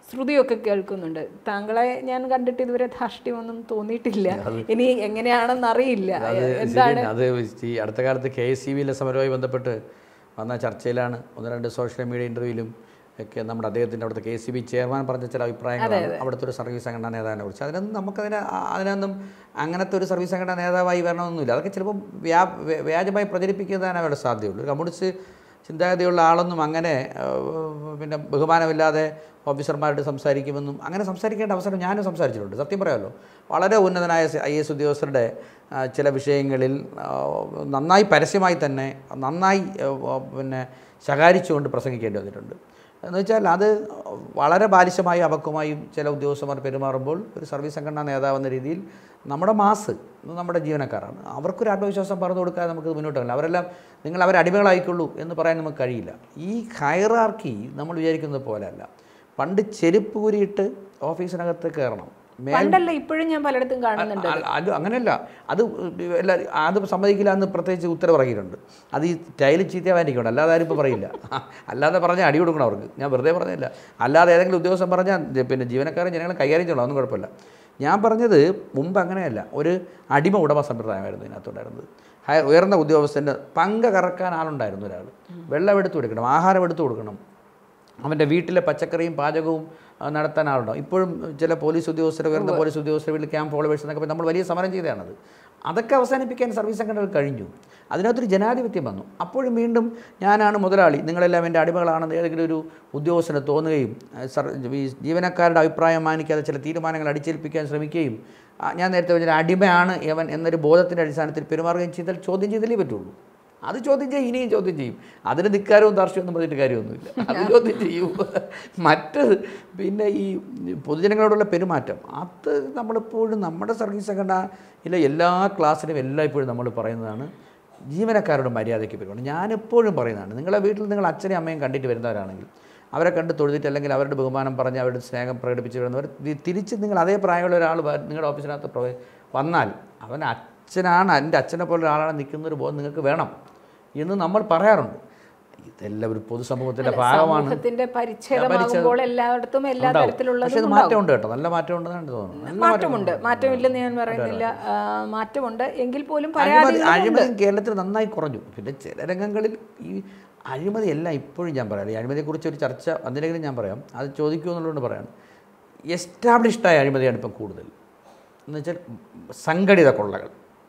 ശ്രുതിയൊക്കെ കേൾക്കുന്നുണ്ട് താങ്കളെ ഞാൻ കണ്ടിട്ട് ഇതുവരെ ധാർഷ്ട്യമൊന്നും തോന്നിയിട്ടില്ല ഇനി എങ്ങനെയാണെന്ന് അറിയില്ല എന്താണ് ശരിയാണ്. അത് ഈ അടുത്ത കാലത്ത് കെ എസ് സി ബിയിലെ സമരവുമായി ബന്ധപ്പെട്ട് വന്ന ചർച്ചയിലാണ് ഒന്ന് രണ്ട് സോഷ്യൽ മീഡിയ ഇൻ്റർവ്യൂവിലും ഒക്കെ നമ്മുടെ അദ്ദേഹത്തിൻ്റെ അവിടുത്തെ കെ സി ബി ചെയർമാൻ പറഞ്ഞ ചില അഭിപ്രായങ്ങളാണ് അവിടുത്തെ ഒരു സർവീസ് സംഘടനാ നേതാവിനെ കുറിച്ച് അതിനൊന്നും നമുക്കതിനെ ആ- അതിനൊന്നും അങ്ങനത്തെ ഒരു സർവീസ് സംഘടനാ നേതാവായി വരണമെന്നൊന്നുമില്ല അതൊക്കെ ചിലപ്പോൾ വ്യാ വ്യ- വ്യാജമായി പ്രചരിപ്പിക്കുന്നതാണ് അവരുടെ സാധ്യതയുള്ളൂ ഒരു കമ്മ്യൂണിസ്റ്റ് ചിന്താഗതിയുള്ള ആളൊന്നും അങ്ങനെ ആ, പിന്നെ ബഹുമാനമില്ലാതെ ഓഫീസർമാരോട് സംസാരിക്കുമെന്നും അങ്ങനെ സംസാരിക്കേണ്ട അവസരം ഞാനും സംസാരിച്ചിട്ടുണ്ട് സത്യം പറയാമല്ലോ വളരെ ഉന്നതനായ ഐ എസ് ഉദ്യോഗസ്ഥരുടെ ആ, ചില വിഷയങ്ങളിൽ ആ, നന്നായി പരസ്യമായി തന്നെ നന്നായി ആ, പിന്നെ ശകാരിച്ചുകൊണ്ട് പ്രസംഗിക്കേണ്ടി വന്നിട്ടുണ്ട് എന്ന് വെച്ചാൽ അത് വളരെ ബാലിശമായി അപക്വമായും ചില ഉദ്യോഗസ്ഥന്മാർ പെരുമാറുമ്പോൾ ഒരു സർവീസ് സംഘടനാ നേതാവ് എന്ന രീതിയിൽ നമ്മുടെ മാസ് നമ്മുടെ ജീവനക്കാരാണ് അവർക്കൊരു ആത്മവിശ്വാസം പറഞ്ഞു കൊടുക്കാതെ നമുക്ക് മുന്നോട്ട് കഴിയില്ല അവരെല്ലാം നിങ്ങൾ അവരെ അടിമകളായിക്കൊള്ളൂ എന്ന് പറയാൻ നമുക്ക് കഴിയില്ല ഈ ഹൈറാർക്കി നമ്മൾ വിചാരിക്കുന്നത് പോലെയല്ല പണ്ട് ചെരുപ്പ് ഊരിയിട്ട് ഓഫീസിനകത്ത് കയറണം മേ പണ്ടല്ല ഇപ്പോഴും ഞാൻ പലയിടത്തും കാണുന്നുണ്ട് അല്ല, അത് അങ്ങനെയല്ല അത് എല്ലാവരും അത് സമ്മതിക്കില്ല എന്ന് പ്രത്യേകിച്ച് ഉത്തരവ് ഇറങ്ങിയിട്ടുണ്ട് അത് ഈ ടൈല് ചീത്തയാവാനിരിക്കണം അല്ലാതെ ആരും ഇപ്പോൾ പറയില്ല അല്ലാതെ പറഞ്ഞാൽ അടി കൊടുക്കണം അവർക്ക് ഞാൻ വെറുതെ പറഞ്ഞില്ല അല്ലാതെ ഏതെങ്കിലും ഉദ്യോഗസ്ഥൻ പറഞ്ഞാൽ ജ- പിന്നെ ജീവനക്കാരൻ ജനങ്ങളെ കൈകാര്യം ചെയ്യണം അതൊന്നും കുഴപ്പമില്ല ഞാൻ പറഞ്ഞത് മുമ്പ് അങ്ങനെയല്ല ഒരു അടിമ ഉടമ സമ്പ്രദായമായിരുന്നു ഇതിനകത്തുണ്ടായിരുന്നത് ഹയ ഉയർന്ന ഉദ്യോഗസ്ഥൻ്റെ പങ്ക കറക്കാൻ ആളുണ്ടായിരുന്നു ഒരാൾ വെള്ളം എടുത്തു കൊടുക്കണം ആഹാരം എടുത്തു കൊടുക്കണം അവൻ്റെ വീട്ടിലെ പച്ചക്കറിയും പാചകവും ആ, നടത്താൻ ആളുണ്ടാവും ഇപ്പോഴും ചില പോലീസ് ഉദ്യോഗസ്ഥർ ഉയർന്ന പോലീസ് ഉദ്യോഗസ്ഥർ വീട്ടിൽ ക്യാമ്പ് ഫോളോവേഴ്സ് എന്നൊക്കെ പറഞ്ഞ് നമ്മൾ വലിയ സമരം ചെയ്തതാണത് അതൊക്കെ അവസാനിപ്പിക്കാൻ സർവീസ് സംഘടനകൾ കഴിഞ്ഞു അതിനകത്തൊരു ജനാധിപത്യം വന്നു അപ്പോഴും വീണ്ടും ഞാനാണ് മുതലാളി നിങ്ങളെല്ലാം എൻ്റെ അടിമകളാണെന്ന് ഏതെങ്കിലും ഒരു ഉദ്യോഗസ്ഥന് തോന്നുകയും ആ, സർ ഈ ജീവനക്കാരുടെ അഭിപ്രായം മാനിക്കാതെ ചില തീരുമാനങ്ങൾ അടിച്ചേൽപ്പിക്കാൻ ശ്രമിക്കുകയും ആ, ഞാൻ നേരത്തെ പറഞ്ഞ അടിമയാണ് യവൻ എന്നൊരു ബോധത്തിൻ്റെ അടിസ്ഥാനത്തിൽ പെരുമാറുകയും ചെയ്താൽ ചോദ്യം ചെയ്തല്ലേ പറ്റുള്ളൂ അത് ചോദ്യം ചെയ്യും ഇനിയും ചോദ്യം ചെയ്യും അതിന് ധിക്കാരവും ധാർഷ്ട്യമൊന്നും പറഞ്ഞിട്ട് കാര്യമൊന്നുമില്ല അത് ചോദ്യം ചെയ്യും മറ്റത് പിന്നെ ഈ പൊതുജനങ്ങളോടുള്ള പെരുമാറ്റം അത് നമ്മളിപ്പോഴും നമ്മുടെ സർവീസ് സംഘടനയിലെ എല്ലാ ക്ലാസ്സിലും എല്ലായ്പ്പോഴും നമ്മൾ പറയുന്നതാണ് ജീവനക്കാരുടെ മര്യാദയ്ക്ക് പെരുമാറും ഞാനെപ്പോഴും പറയുന്നതാണ് നിങ്ങളെ വീട്ടിൽ നിങ്ങൾ അച്ഛനെയും അമ്മയും കണ്ടിട്ട് വരുന്നവരാണെങ്കിൽ അവരെ കണ്ട് തൊഴുതിട്ട് അല്ലെങ്കിൽ അവരുടെ ബഹുമാനം പറഞ്ഞ് അവരുടെ സ്നേഹം പ്രകടിപ്പിച്ച് വരുന്നവർ തി- തിരിച്ച് നിങ്ങൾ അതേ പ്രായമുള്ള ഒരാൾ വ- നിങ്ങളുടെ ഓഫീസിനകത്ത് പ്രവേ- വന്നാൽ അവൻ അച്ഛനാണ് എൻ്റെ അച്ഛനെ പോലെ ഒരാളാണ് നിൽക്കുന്ന ഒരു ബോധം നിങ്ങൾക്ക് വേണം എന്ന് നമ്മൾ പറയാറുണ്ട് ഇതെല്ലാം ഒരു പൊതുസമൂഹത്തിൻ്റെ ഭാഗമാണ് സമൂഹത്തിന്റെ പരിച്ഛേദമാകുമ്പോൾ എല്ലായിടത്തും എല്ലാ ഉണ്ടാവും. പക്ഷേ തരത്തിലുള്ളതും ഇത് മാറ്റമുണ്ട് കേട്ടോ നല്ല മാറ്റം ഉണ്ടെന്നാണ് തോന്നുന്നത് നല്ല മാറ്റമുണ്ട് മാറ്റമില്ലെന്ന് ഞാൻ പറയുന്നില്ല ആ, മാറ്റമുണ്ട് എങ്കിൽ പോലും അഴിമതി പരാതി അഴിമതി കേരളത്തിൽ നന്നായി കുറഞ്ഞു പിന്നെ ചില രംഗങ്ങളിൽ ഈ അഴിമതി എല്ലാം ഇപ്പോഴും ഞാൻ പറയാം ഈ അഴിമതിയെക്കുറിച്ച് ഒരു ചർച്ച എന്തിനെങ്കിലും ഞാൻ പറയാം അത് ചോദിക്കൂ എന്നുള്ളതുകൊണ്ട് പറയാം എസ്റ്റാബ്ലിഷ്ഡായ അഴിമതിയാണ് ഇപ്പം കൂടുതൽ എന്ന് വെച്ചാൽ സംഘടിത കൊള്ളകൾ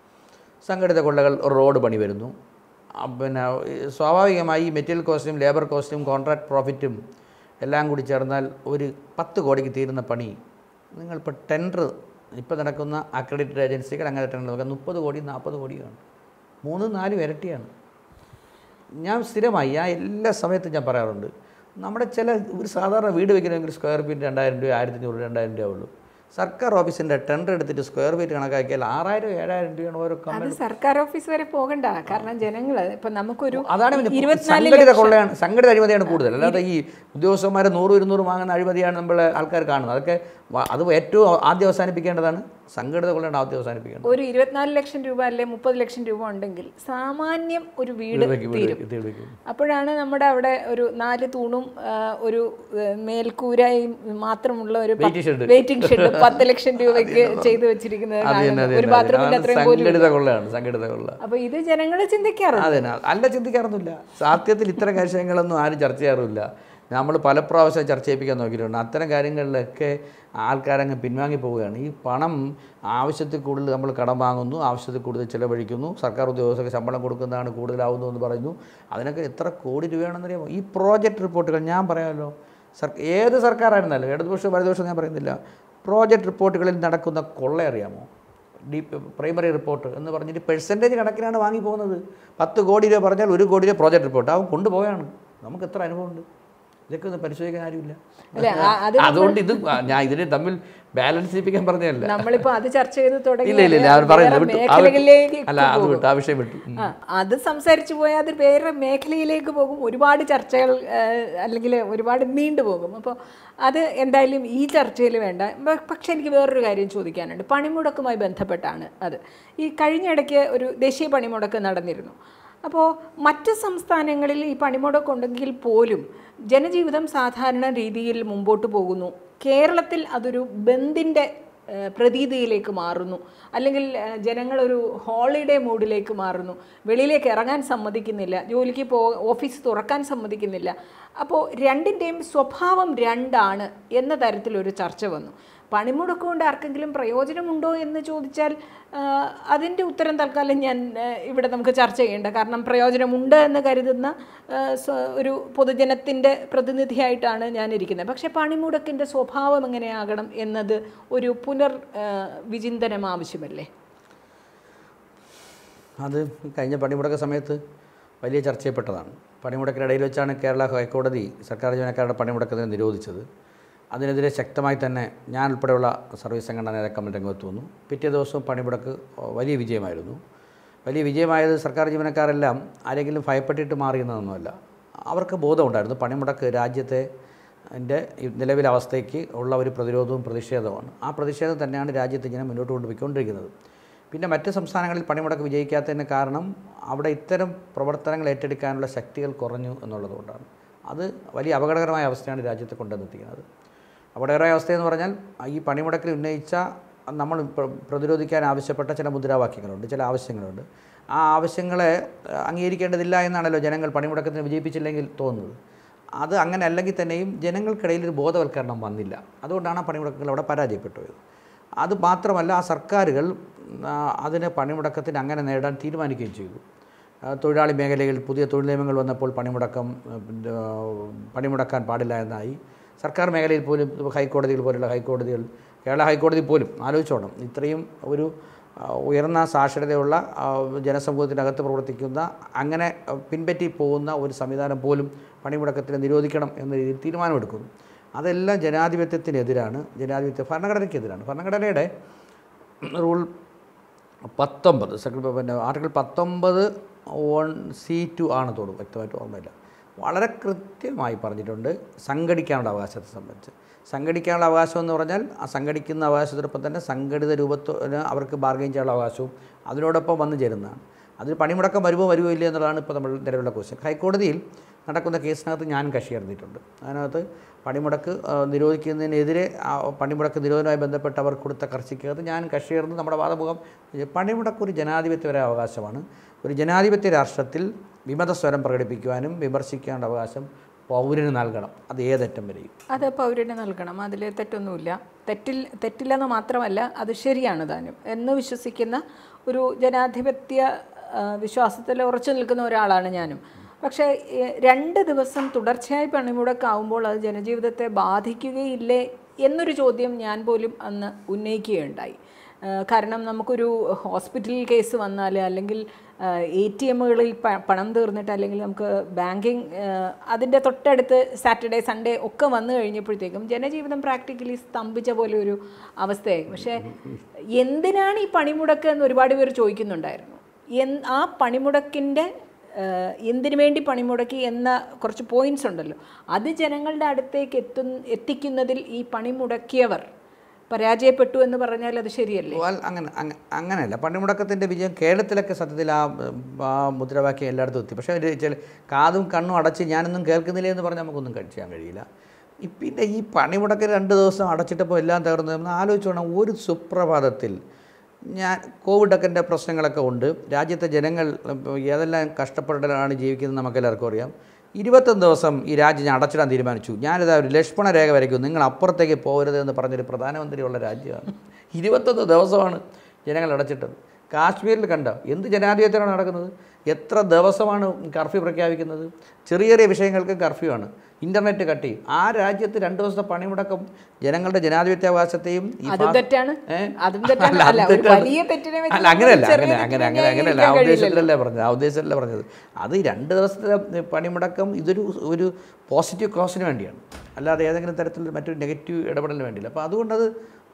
സംഘടിത കൊള്ളകൾ റോഡ് പണി വരുന്നു ആ, പിന്നെ ഈ സ്വാഭാവികമായി ഈ മെറ്റീരിയൽ കോസ്റ്റും ലേബർ കോസ്റ്റും കോൺട്രാക്ട് പ്രോഫിറ്റും എല്ലാം കൂടി ചേർന്നാൽ ഒരു പത്ത് കോടിക്ക് തീരുന്ന പണി നിങ്ങളിപ്പോൾ ടെൻഡർ ഇപ്പോൾ നടക്കുന്ന അക്രഡിറ്റഡ് ഏജൻസികൾ അങ്ങനെ ടെൻഡർ നോക്കാം മുപ്പത് കോടി നാൽപ്പത് കോടിയാണ് മൂന്നും നാലും ഇരട്ടിയാണ് ഞാൻ സ്ഥിരമായി ഞാൻ എല്ലാ സമയത്തും ഞാൻ പറയാറുണ്ട് നമ്മുടെ ചില ഒരു സാധാരണ വീട് വെക്കണമെങ്കിൽ സ്ക്വയർ ഫീറ്റ് രണ്ടായിരം രൂപ ആയിരത്തി അഞ്ഞൂറ് രണ്ടായിരം രൂപ ഉള്ളൂ സർക്കാർ ഓഫീസിൻ്റെ ടെൻഡർ എടുത്തിട്ട് സ്ക്വയർ ഫീറ്റ് കണക്കാക്കിയാൽ ആറായിരം ഏഴായിരം രൂപയാണ് ഓരോ കമ്പനി അത് സർക്കാർ ഓഫീസ് വരെ പോകണ്ട കാരണം ജനങ്ങൾ ഇപ്പൊ നമുക്കൊരു അതാണ് പിന്നെ ഇരുപത്തിനാല് സംഘടിത കൊള്ളയാണ് സംഘടിത അഴിമതിയാണ് കൂടുതൽ അല്ലാതെ ഈ ഉദ്യോഗസ്ഥന്മാരെ നൂറ് ഇരുന്നൂറ് വാങ്ങുന്ന അഴിമതിയാണ് നമ്മളെ ആൾക്കാർ കാണുന്നത് അതൊക്കെ വ- അത് ഏറ്റവും ആദ്യം അവസാനിപ്പിക്കേണ്ടതാണ് സംഘടിത കൊള്ളയാണ് ആദ്യം അവസാനിപ്പിക്കേണ്ടത് ഒരു ഇരുപത്തിനാല് ലക്ഷം രൂപ അല്ലെ മുപ്പത് ലക്ഷം രൂപ ഉണ്ടെങ്കിൽ സാമാന്യം ഒരു വീട് വീട് തീരും വെക്കും, വീട് വെക്കും. അപ്പോഴാണ് നമ്മുടെ അവിടെ ഒരു നാല് തൂണും ആ, ഒരു ആ, മേൽക്കൂരയും മാത്രമുള്ള ഒരു Waiting shed. വെയിറ്റിംഗ് ഷെഡ് പത്ത് ലക്ഷം രൂപയ്ക്ക് ചെയ്തു വെച്ചിരിക്കുന്നത് അത് തന്നെ, കാണുന്നു. അത് ഒരു തന്നെ, ബാത്റൂമിന്റെ അതാണ് അത്രയും പോലും സംഘടിത കൊള്ളയാണ് സംഘടിത കൊള്ള അപ്പൊ ഇത് ജനങ്ങൾ ചിന്തിക്കാറുണ്ട് അതെ അല്ല ചിന്തിക്കാറൊന്നുമില്ല സത്യത്തിൽ ഇത്തരം കാര്യങ്ങളൊന്നും ആരും ചർച്ച ചെയ്യാറില്ല നമ്മൾ പല പ്രാവശ്യം ചർച്ച ചെയ്യിപ്പിക്കാൻ നോക്കിയിട്ടുണ്ട് അത്തരം കാര്യങ്ങളിലൊക്കെ ആൾക്കാരങ്ങ് പിൻവാങ്ങി പോവുകയാണ് ഈ പണം ആവശ്യത്തിൽ കൂടുതൽ നമ്മൾ കടം വാങ്ങുന്നു ആവശ്യത്തിൽ കൂടുതൽ ചിലവഴിക്കുന്നു സർക്കാർ ഉദ്യോഗസ്ഥർക്ക് ശമ്പളം കൊടുക്കുന്നതാണ് കൂടുതലാവുന്നു എന്ന് പറയുന്നു അതിനൊക്കെ എത്ര കോടി രൂപയാണെന്നറിയാമോ ഈ പ്രോജക്റ്റ് റിപ്പോർട്ടുകൾ ഞാൻ പറയാമല്ലോ സർ ഏത് സർക്കാരായിരുന്നാലും ഇടതുപക്ഷം വലതുപക്ഷം ഞാൻ പറയുന്നില്ല പ്രോജക്റ്റ് റിപ്പോർട്ടുകളിൽ നടക്കുന്ന കൊള്ള അറിയാമോ ഡി പ്രൈമറി റിപ്പോർട്ട് എന്ന് പറഞ്ഞിട്ട് പെർസെൻറ്റേജ് കണക്കിനാണ് വാങ്ങി പോകുന്നത് പത്ത് കോടി രൂപ പറഞ്ഞാൽ ഒരു കോടി രൂപ പ്രോജക്റ്റ് റിപ്പോർട്ട് അവൻ കൊണ്ടുപോയാണ് നമുക്ക് എത്ര അനുഭവമുണ്ട് ഇതൊക്കെ ഒന്ന് പരിശോധിക്കാൻ ആരുമില്ല അല്ല, ആ- അത് അതുകൊണ്ട് ഇത് ഞാൻ ഇതിനെ തമ്മിൽ ബാലൻസ് ചെയ്യിപ്പിക്കാൻ പറഞ്ഞതല്ല നമ്മളിപ്പോ അത് ചർച്ച ചെയ്ത് തുടങ്ങി ഇല്ല ഇല്ല ഇല്ല അവർ പറയുന്നത് വേറെ വിട്ടു ആ വിട്ടു. മേഖലകളിലേക്ക് അല്ല അത് വിട്ടു ആ വിഷയം വിട്ടു ഉം. ആ, അത് സംസാരിച്ചു പോയാൽ അത് വേറെ മേഖലയിലേക്ക് പോകും ഒരുപാട് ചർച്ചകൾ ആ, അല്ലെങ്കിൽ ഒരുപാട് നീണ്ടുപോകും അപ്പോൾ അത് എന്തായാലും ഈ ചർച്ചയിൽ വേണ്ട പ- പക്ഷെ എനിക്ക് വേറൊരു കാര്യം ചോദിക്കാനുണ്ട് പണിമുടക്കുമായി ബന്ധപ്പെട്ടാണ് അത് ഈ കഴിഞ്ഞ ഇടയ്ക്ക് ഒരു ദേശീയ പണിമുടക്ക് നടന്നിരുന്നു അപ്പോൾ മറ്റ് സംസ്ഥാനങ്ങളിൽ ഈ പണിമുടക്കുണ്ടെങ്കിൽ പോലും ജനജീവിതം സാധാരണ രീതിയിൽ മുമ്പോട്ട് പോകുന്നു കേരളത്തിൽ അതൊരു ബന്ദിൻ്റെ ഏഹ് പ്രതീതിയിലേക്ക് മാറുന്നു അല്ലെങ്കിൽ ഏഹ് ജനങ്ങളൊരു ഹോളിഡേ മൂഡിലേക്ക് മാറുന്നു വെളിയിലേക്ക് ഇറങ്ങാൻ സമ്മതിക്കുന്നില്ല ജോലിക്ക് പോ ഓഫീസ് തുറക്കാൻ സമ്മതിക്കുന്നില്ല അപ്പോൾ രണ്ടിൻ്റെയും സ്വഭാവം രണ്ടാണ് എന്ന തരത്തിലൊരു ചർച്ച വന്നു പണിമുടക്ക് കൊണ്ട് ആർക്കെങ്കിലും പ്രയോജനമുണ്ടോ എന്ന് ചോദിച്ചാൽ ആഹ് അതിൻ്റെ ഉത്തരം തൽക്കാലം ഞാൻ ആഹ് ഇവിടെ നമുക്ക് ചർച്ച ചെയ്യേണ്ട കാരണം പ്രയോജനമുണ്ട് എന്ന് കരുതുന്ന ആഹ് സ്വ- ഒരു പൊതുജനത്തിൻ്റെ പ്രതിനിധിയായിട്ടാണ് ഞാൻ ഇരിക്കുന്നത് പക്ഷേ പണിമുടക്കിൻ്റെ സ്വഭാവം എങ്ങനെയാകണം എന്നത് ഒരു പുനർ ആഹ് വിചിന്തനം ആവശ്യമല്ലേ അത് കഴിഞ്ഞ പണിമുടക്ക സമയത്ത് വലിയ ചർച്ച ചെയ്യപ്പെട്ടതാണ് പണിമുടക്കിനിടയിൽ വെച്ചാണ് കേരള ഹൈക്കോടതി സർക്കാർ ജീവനക്കാരുടെ പണിമുടക്കത്തിന് നിരോധിച്ചത് അതിനെതിരെ ശക്തമായി തന്നെ ഞാൻ ഉൾപ്പെടെയുള്ള സർവീസ് സംഘടനാ നേതാക്കൾ രംഗത്ത് വന്നു പിറ്റേ ദിവസവും പണിമുടക്ക് വലിയ വിജയമായിരുന്നു വലിയ വിജയമായത് സർക്കാർ ജീവനക്കാരെല്ലാം ആരെങ്കിലും ഭയപ്പെട്ടിട്ട് മാറിയെന്നതൊന്നുമല്ല അവർക്ക് ബോധമുണ്ടായിരുന്നു പണിമുടക്ക് രാജ്യത്തെ എൻ്റെ ഈ നിലവിലെ അവസ്ഥയ്ക്ക് ഉള്ള ഒരു പ്രതിരോധവും പ്രതിഷേധവുമാണ് ആ പ്രതിഷേധം തന്നെയാണ് രാജ്യത്ത് ഇങ്ങനെ മുന്നോട്ട് കൊണ്ടുപോയിക്കൊണ്ടിരിക്കുന്നത് പിന്നെ മറ്റ് സംസ്ഥാനങ്ങളിൽ പണിമുടക്ക് വിജയിക്കാത്തതിന് കാരണം അവിടെ ഇത്തരം പ്രവർത്തനങ്ങൾ ഏറ്റെടുക്കാനുള്ള ശക്തികൾ കുറഞ്ഞു എന്നുള്ളതുകൊണ്ടാണ് അത് വലിയ അപകടകരമായ അവസ്ഥയാണ് രാജ്യത്തെ കൊണ്ടുവന്നെത്തിക്കുന്നത് അപകടകരമായ അവസ്ഥയെന്ന് പറഞ്ഞാൽ ഈ പണിമുടക്കിൽ ഉന്നയിച്ച നമ്മൾ പ്ര- പ്രതിരോധിക്കാൻ ആവശ്യപ്പെട്ട ചില മുദ്രാവാക്യങ്ങളുണ്ട് ചില ആവശ്യങ്ങളുണ്ട് ആ ആവശ്യങ്ങളെ അഹ്, അംഗീകരിക്കേണ്ടതില്ല എന്നാണല്ലോ ജനങ്ങൾ പണിമുടക്കത്തിന് വിജയിപ്പിച്ചില്ലെങ്കിൽ തോന്നുന്നത് അത് അങ്ങനെ അല്ലെങ്കിൽ തന്നെയും ജനങ്ങൾക്കിടയിൽ ഒരു ബോധവൽക്കരണം വന്നില്ല അതുകൊണ്ടാണ് ആ പണിമുടക്കുകൾ അവിടെ പരാജയപ്പെട്ടു പോയത് അത് മാത്രമല്ല ആ സർക്കാരുകൾ ആ, അതിന് പണിമുടക്കത്തിന് അങ്ങനെ നേടാൻ തീരുമാനിക്കുകയും ചെയ്തു ആ, തൊഴിലാളി മേഖലയിൽ പുതിയ തൊഴിൽ നിയമങ്ങൾ വന്നപ്പോൾ പണിമുടക്കം ആ, പിന്നെ, ആ, പണിമുടക്കാൻ പാടില്ല എന്നായി സർക്കാർ മേഖലയിൽ പോലും ഇപ്പോൾ ഹൈക്കോടതികൾ പോലുള്ള ഹൈക്കോടതികൾ കേരള ഹൈക്കോടതി പോലും ആലോചിച്ചോണം ഇത്രയും ഒരു ആ, ഉയർന്ന സാക്ഷരതയുള്ള ആ, ജനസമൂഹത്തിനകത്ത് പ്രവർത്തിക്കുന്ന അങ്ങനെ ആ, പിൻപറ്റി പോകുന്ന ഒരു സംവിധാനം പോലും പണിമുടക്കത്തിന് നിരോധിക്കണം എന്ന രീതിയിൽ തീരുമാനമെടുക്കുന്നു അതെല്ലാം ജനാധിപത്യത്തിനെതിരാണ് ജനാധിപത്യ ഭരണഘടനയ്ക്കെതിരാണ് ഭരണഘടനയുടെ റൂൾ പത്തൊമ്പത് സെക്രട്ടറി പിന്നെ ആർട്ടിക്കിൾ പത്തൊമ്പത് വൺ സി ടു ആണ് തോന്നുന്നു വ്യക്തമായിട്ട് ഓർമ്മയില്ല വളരെ കൃത്യമായി പറഞ്ഞിട്ടുണ്ട് സംഘടിക്കാനുള്ള അവകാശത്തെ സംബന്ധിച്ച് സംഘടിക്കാനുള്ള അവകാശം എന്ന് പറഞ്ഞാൽ ആ സംഘടിക്കുന്ന അവകാശത്തോടൊപ്പം തന്നെ സംഘടിത രൂപത്തിന് അവർക്ക് ബാർഗെയിൻ ചെയ്യാനുള്ള അവകാശവും അതിനോടൊപ്പം വന്നു ചേരുന്നതാണ് അതിൽ പണിമുടക്കം വരുമോ വരുമോ ഇല്ല എന്നുള്ളതാണ് ഇപ്പോൾ നമ്മൾ നിലവിലുള്ള ക്വസ്റ്റ്യൻ ഹൈക്കോടതിയിൽ നടക്കുന്ന കേസിനകത്ത് ഞാൻ കക്ഷി ചേർന്നിട്ടുണ്ട് അതിനകത്ത് പണിമുടക്ക് ആ, നിരോധിക്കുന്നതിനെതിരെ ആ പണിമുടക്ക് നിരോധനവുമായി ബന്ധപ്പെട്ട് അവർ കൊടുത്ത കർച്ചയ്ക്കകത്ത് ഞാൻ കക്ഷി ചേർന്ന് നമ്മുടെ വാദമുഖം പണിമുടക്ക് ഒരു ജനാധിപത്യപര അവകാശമാണ് ഒരു ജനാധിപത്യ രാഷ്ട്രത്തിൽ വിമത സ്വരം പ്രകടിപ്പിക്കുവാനും വിമർശിക്കാനുള്ള അവകാശം പൗരന് നൽകണം അത് ഏതറ്റം വരെയും അത് പൗരന് നൽകണം അതിൽ തെറ്റൊന്നുമില്ല തെറ്റിൽ തെറ്റില്ലെന്ന് മാത്രമല്ല അത് ശരിയാണ് താനും എന്ന് വിശ്വസിക്കുന്ന ഒരു ജനാധിപത്യ ആ, വിശ്വാസത്തിൽ ഉറച്ചു നിൽക്കുന്ന ഒരാളാണ് ഞാനും പക്ഷേ ഏ, രണ്ട് ദിവസം തുടർച്ചയായി പണിമുടക്കാവുമ്പോൾ അത് ജനജീവിതത്തെ ബാധിക്കുകയില്ലേ എന്നൊരു ചോദ്യം ഞാൻ പോലും അന്ന് ഉന്നയിക്കുകയുണ്ടായി ആ, കാരണം നമുക്കൊരു ഹോസ്പിറ്റൽ കേസ് വന്നാൽ അല്ലെങ്കിൽ എ ടി എമ്മുകളിൽ പണം തീർന്നിട്ട് അല്ലെങ്കിൽ നമുക്ക് ബാങ്കിങ് അതിൻ്റെ തൊട്ടടുത്ത് സാറ്റർഡേ സൺഡേ ഒക്കെ വന്നു കഴിഞ്ഞപ്പോഴത്തേക്കും ജനജീവിതം പ്രാക്ടിക്കലി സ്തംഭിച്ച പോലെ ഒരു അവസ്ഥയായി പക്ഷേ എന്തിനാണ് ഈ പണിമുടക്ക് എന്ന് ഒരുപാട് പേർ ചോദിക്കുന്നുണ്ടായിരുന്നു എൻ ആ പണിമുടക്കിൻ്റെ ഏഹ് എന്തിനു വേണ്ടി പണിമുടക്കി എന്ന കുറച്ച് പോയിന്റ്സ് ഉണ്ടല്ലോ അത് ജനങ്ങളുടെ അടുത്തേക്ക് എത്തുന്ന എത്തിക്കുന്നതിൽ ഈ പണിമുടക്കിയവർ പരാജയപ്പെട്ടു എന്ന് പറഞ്ഞാൽ അത് ശരിയല്ലേ well, അങ്ങനെ അങ്ങ- അങ്ങനെയല്ല പണിമുടക്കത്തിൻ്റെ വിജയം കേരളത്തിലൊക്കെ സത്യത്തിൽ ആ ഉം, ആ മുദ്രാവാക്യം എല്ലായിടത്തും എത്തി പക്ഷേ ഒരു ചില കാതും കണ്ണും അടച്ച് ഞാനൊന്നും കേൾക്കുന്നില്ല എന്ന് പറഞ്ഞാൽ നമുക്കൊന്നും കഴിച്ചാൻ കഴിയില്ല ഈ പിന്നെ ഈ പണിമുടക്ക് രണ്ട് ദിവസം അടച്ചിട്ടപ്പോൾ എല്ലാം തകർന്നു നമ്മൾ ആലോചിച്ചോണം ഒരു സുപ്രഭാതത്തിൽ ഞാൻ കോവിഡൊക്കെ പ്രശ്നങ്ങളൊക്കെ ഉണ്ട് രാജ്യത്തെ ജനങ്ങൾ ഇപ്പം ഏതെല്ലാം കഷ്ടപ്പെടലാണ് ജീവിക്കുന്നത് നമുക്കെല്ലാവർക്കും അറിയാം ഇരുപത്തൊന്ന് ദിവസം ഈ രാജ്യം ഞാൻ അടച്ചിടാൻ തീരുമാനിച്ചു ഞാനിതാ ഒരു ലക്ഷ്മണ രേഖ വരയ്ക്കും നിങ്ങൾ അപ്പുറത്തേക്ക് പോകരുത് എന്ന് പറഞ്ഞൊരു പ്രധാനമന്ത്രിയുള്ള രാജ്യമാണ് ഇരുപത്തൊന്ന് ദിവസമാണ് ജനങ്ങൾ അടച്ചിട്ടത് കാശ്മീരിൽ കണ്ട എന്ത് ജനാധിപത്യമാണ് നടക്കുന്നത് എത്ര ദിവസമാണ് കർഫ്യൂ പ്രഖ്യാപിക്കുന്നത് ചെറിയ ചെറിയ വിഷയങ്ങൾക്ക് കർഫ്യൂ ആണ് ഇൻ്റർനെറ്റ് കട്ടി ആ രാജ്യത്ത് രണ്ട് ദിവസത്തെ പണിമുടക്കം ജനങ്ങളുടെ ജനാധിപത്യാവകാശത്തെയും ഈ അതും ഫാ- തെറ്റാണ് ഏ? അതും തെറ്റാണ് അല്ല, അല്ല അത് ഒരു തെറ്റാണ്. വലിയ തെറ്റിനെ വെച്ച് അല്ല അങ്ങനെയല്ല ചെറിയ അങ്ങനെ അങ്ങനെ തെറ്റിനെ അങ്ങനെ അങ്ങനെയല്ല ആ ന്യായീകരിക്കാൻ കഴിയില്ലല്ലോ. ഉദ്ദേശത്തിലല്ലേ പറഞ്ഞത് ആ ഉദ്ദേശത്തിലല്ല പറഞ്ഞത് അത് ഈ രണ്ട് ദിവസത്തെ പണിമുടക്കം ഇതൊരു ഒരു പോസിറ്റീവ് കോസിന് വേണ്ടിയാണ് അല്ലാതെ ഏതെങ്കിലും തരത്തിലുള്ള മറ്റൊരു നെഗറ്റീവ് ഇടപെടലിന് വേണ്ടിയില്ല അപ്പോൾ അതുകൊണ്ടത്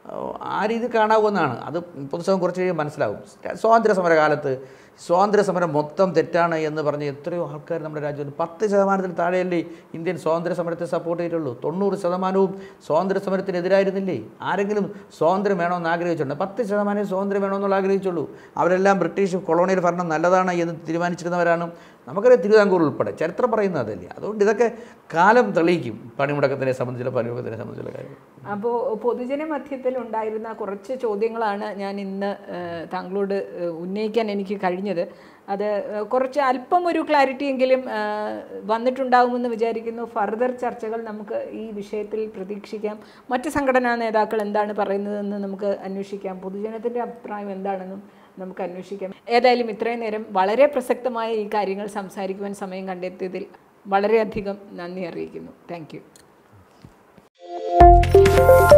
ആ രീതി കാണാവുന്നതാണ് അത് പൊതുസമയം കുറച്ച് കഴിയുമ്പോൾ മനസ്സിലാവും സ്വാതന്ത്ര്യ സമര കാലത്ത് സ്വാതന്ത്ര്യ സമരം മൊത്തം തെറ്റാണ് എന്ന് പറഞ്ഞ് എത്രയോ ആൾക്കാർ നമ്മുടെ രാജ്യത്ത് പത്ത് ശതമാനത്തിൽ താഴെയല്ലേ ഇന്ത്യൻ സ്വാതന്ത്ര്യ സമരത്തെ സപ്പോർട്ട് ചെയ്തിട്ടുള്ളൂ തൊണ്ണൂറ് ശതമാനവും സ്വാതന്ത്ര്യ സമരത്തിനെതിരായിരുന്നില്ലേ ആരെങ്കിലും സ്വാതന്ത്ര്യം വേണമെന്ന് ആഗ്രഹിച്ചിട്ടുണ്ട് പത്ത് ശതമാനം സ്വാതന്ത്ര്യം വേണമെന്നുള്ള ആഗ്രഹിച്ചുള്ളൂ അവരെല്ലാം ബ്രിട്ടീഷ് കൊളോണിയൽ ഭരണം നല്ലതാണ് എന്ന് തീരുമാനിച്ചിരുന്നവരാണ് നമുക്കറിയാം തിരുവിതാംകൂർ ഉൾപ്പെടെ ചരിത്രം പറയുന്നത് അതല്ലേ അതുകൊണ്ട് ഇതൊക്കെ കാലം തെളിയിക്കും പണിമുടക്കത്തിനെ സംബന്ധിച്ചുള്ള പണിമുടക്കത്തിനെ സംബന്ധിച്ചുള്ള കാര്യം അപ്പോൾ പൊതുജന മധ്യത്തിൽ ഉണ്ടായിരുന്ന കുറച്ച് ചോദ്യങ്ങളാണ് ഞാൻ ഇന്ന് ഏഹ്, താങ്കളോട് ഏഹ്, ഉന്നയിക്കാൻ എനിക്ക് കഴിഞ്ഞത് അത് ഏഹ്, കുറച്ച് അല്പം ഒരു ക്ലാരിറ്റി എങ്കിലും ഏഹ്, വന്നിട്ടുണ്ടാകുമെന്ന് വിചാരിക്കുന്നു ഫർദർ ചർച്ചകൾ നമുക്ക് ഈ വിഷയത്തിൽ പ്രതീക്ഷിക്കാം മറ്റ് സംഘടനാ നേതാക്കൾ എന്താണ് പറയുന്നതെന്ന് നമുക്ക് അന്വേഷിക്കാം പൊതുജനത്തിൻ്റെ അഭിപ്രായം എന്താണെന്നും നമുക്ക് അന്വേഷിക്കാം ഏതായാലും ഇത്രയും നേരം വളരെ പ്രസക്തമായ ഈ കാര്യങ്ങൾ സംസാരിക്കുവാൻ സമയം കണ്ടെത്തിയതിൽ വളരെയധികം നന്ദി അറിയിക്കുന്നു താങ്ക്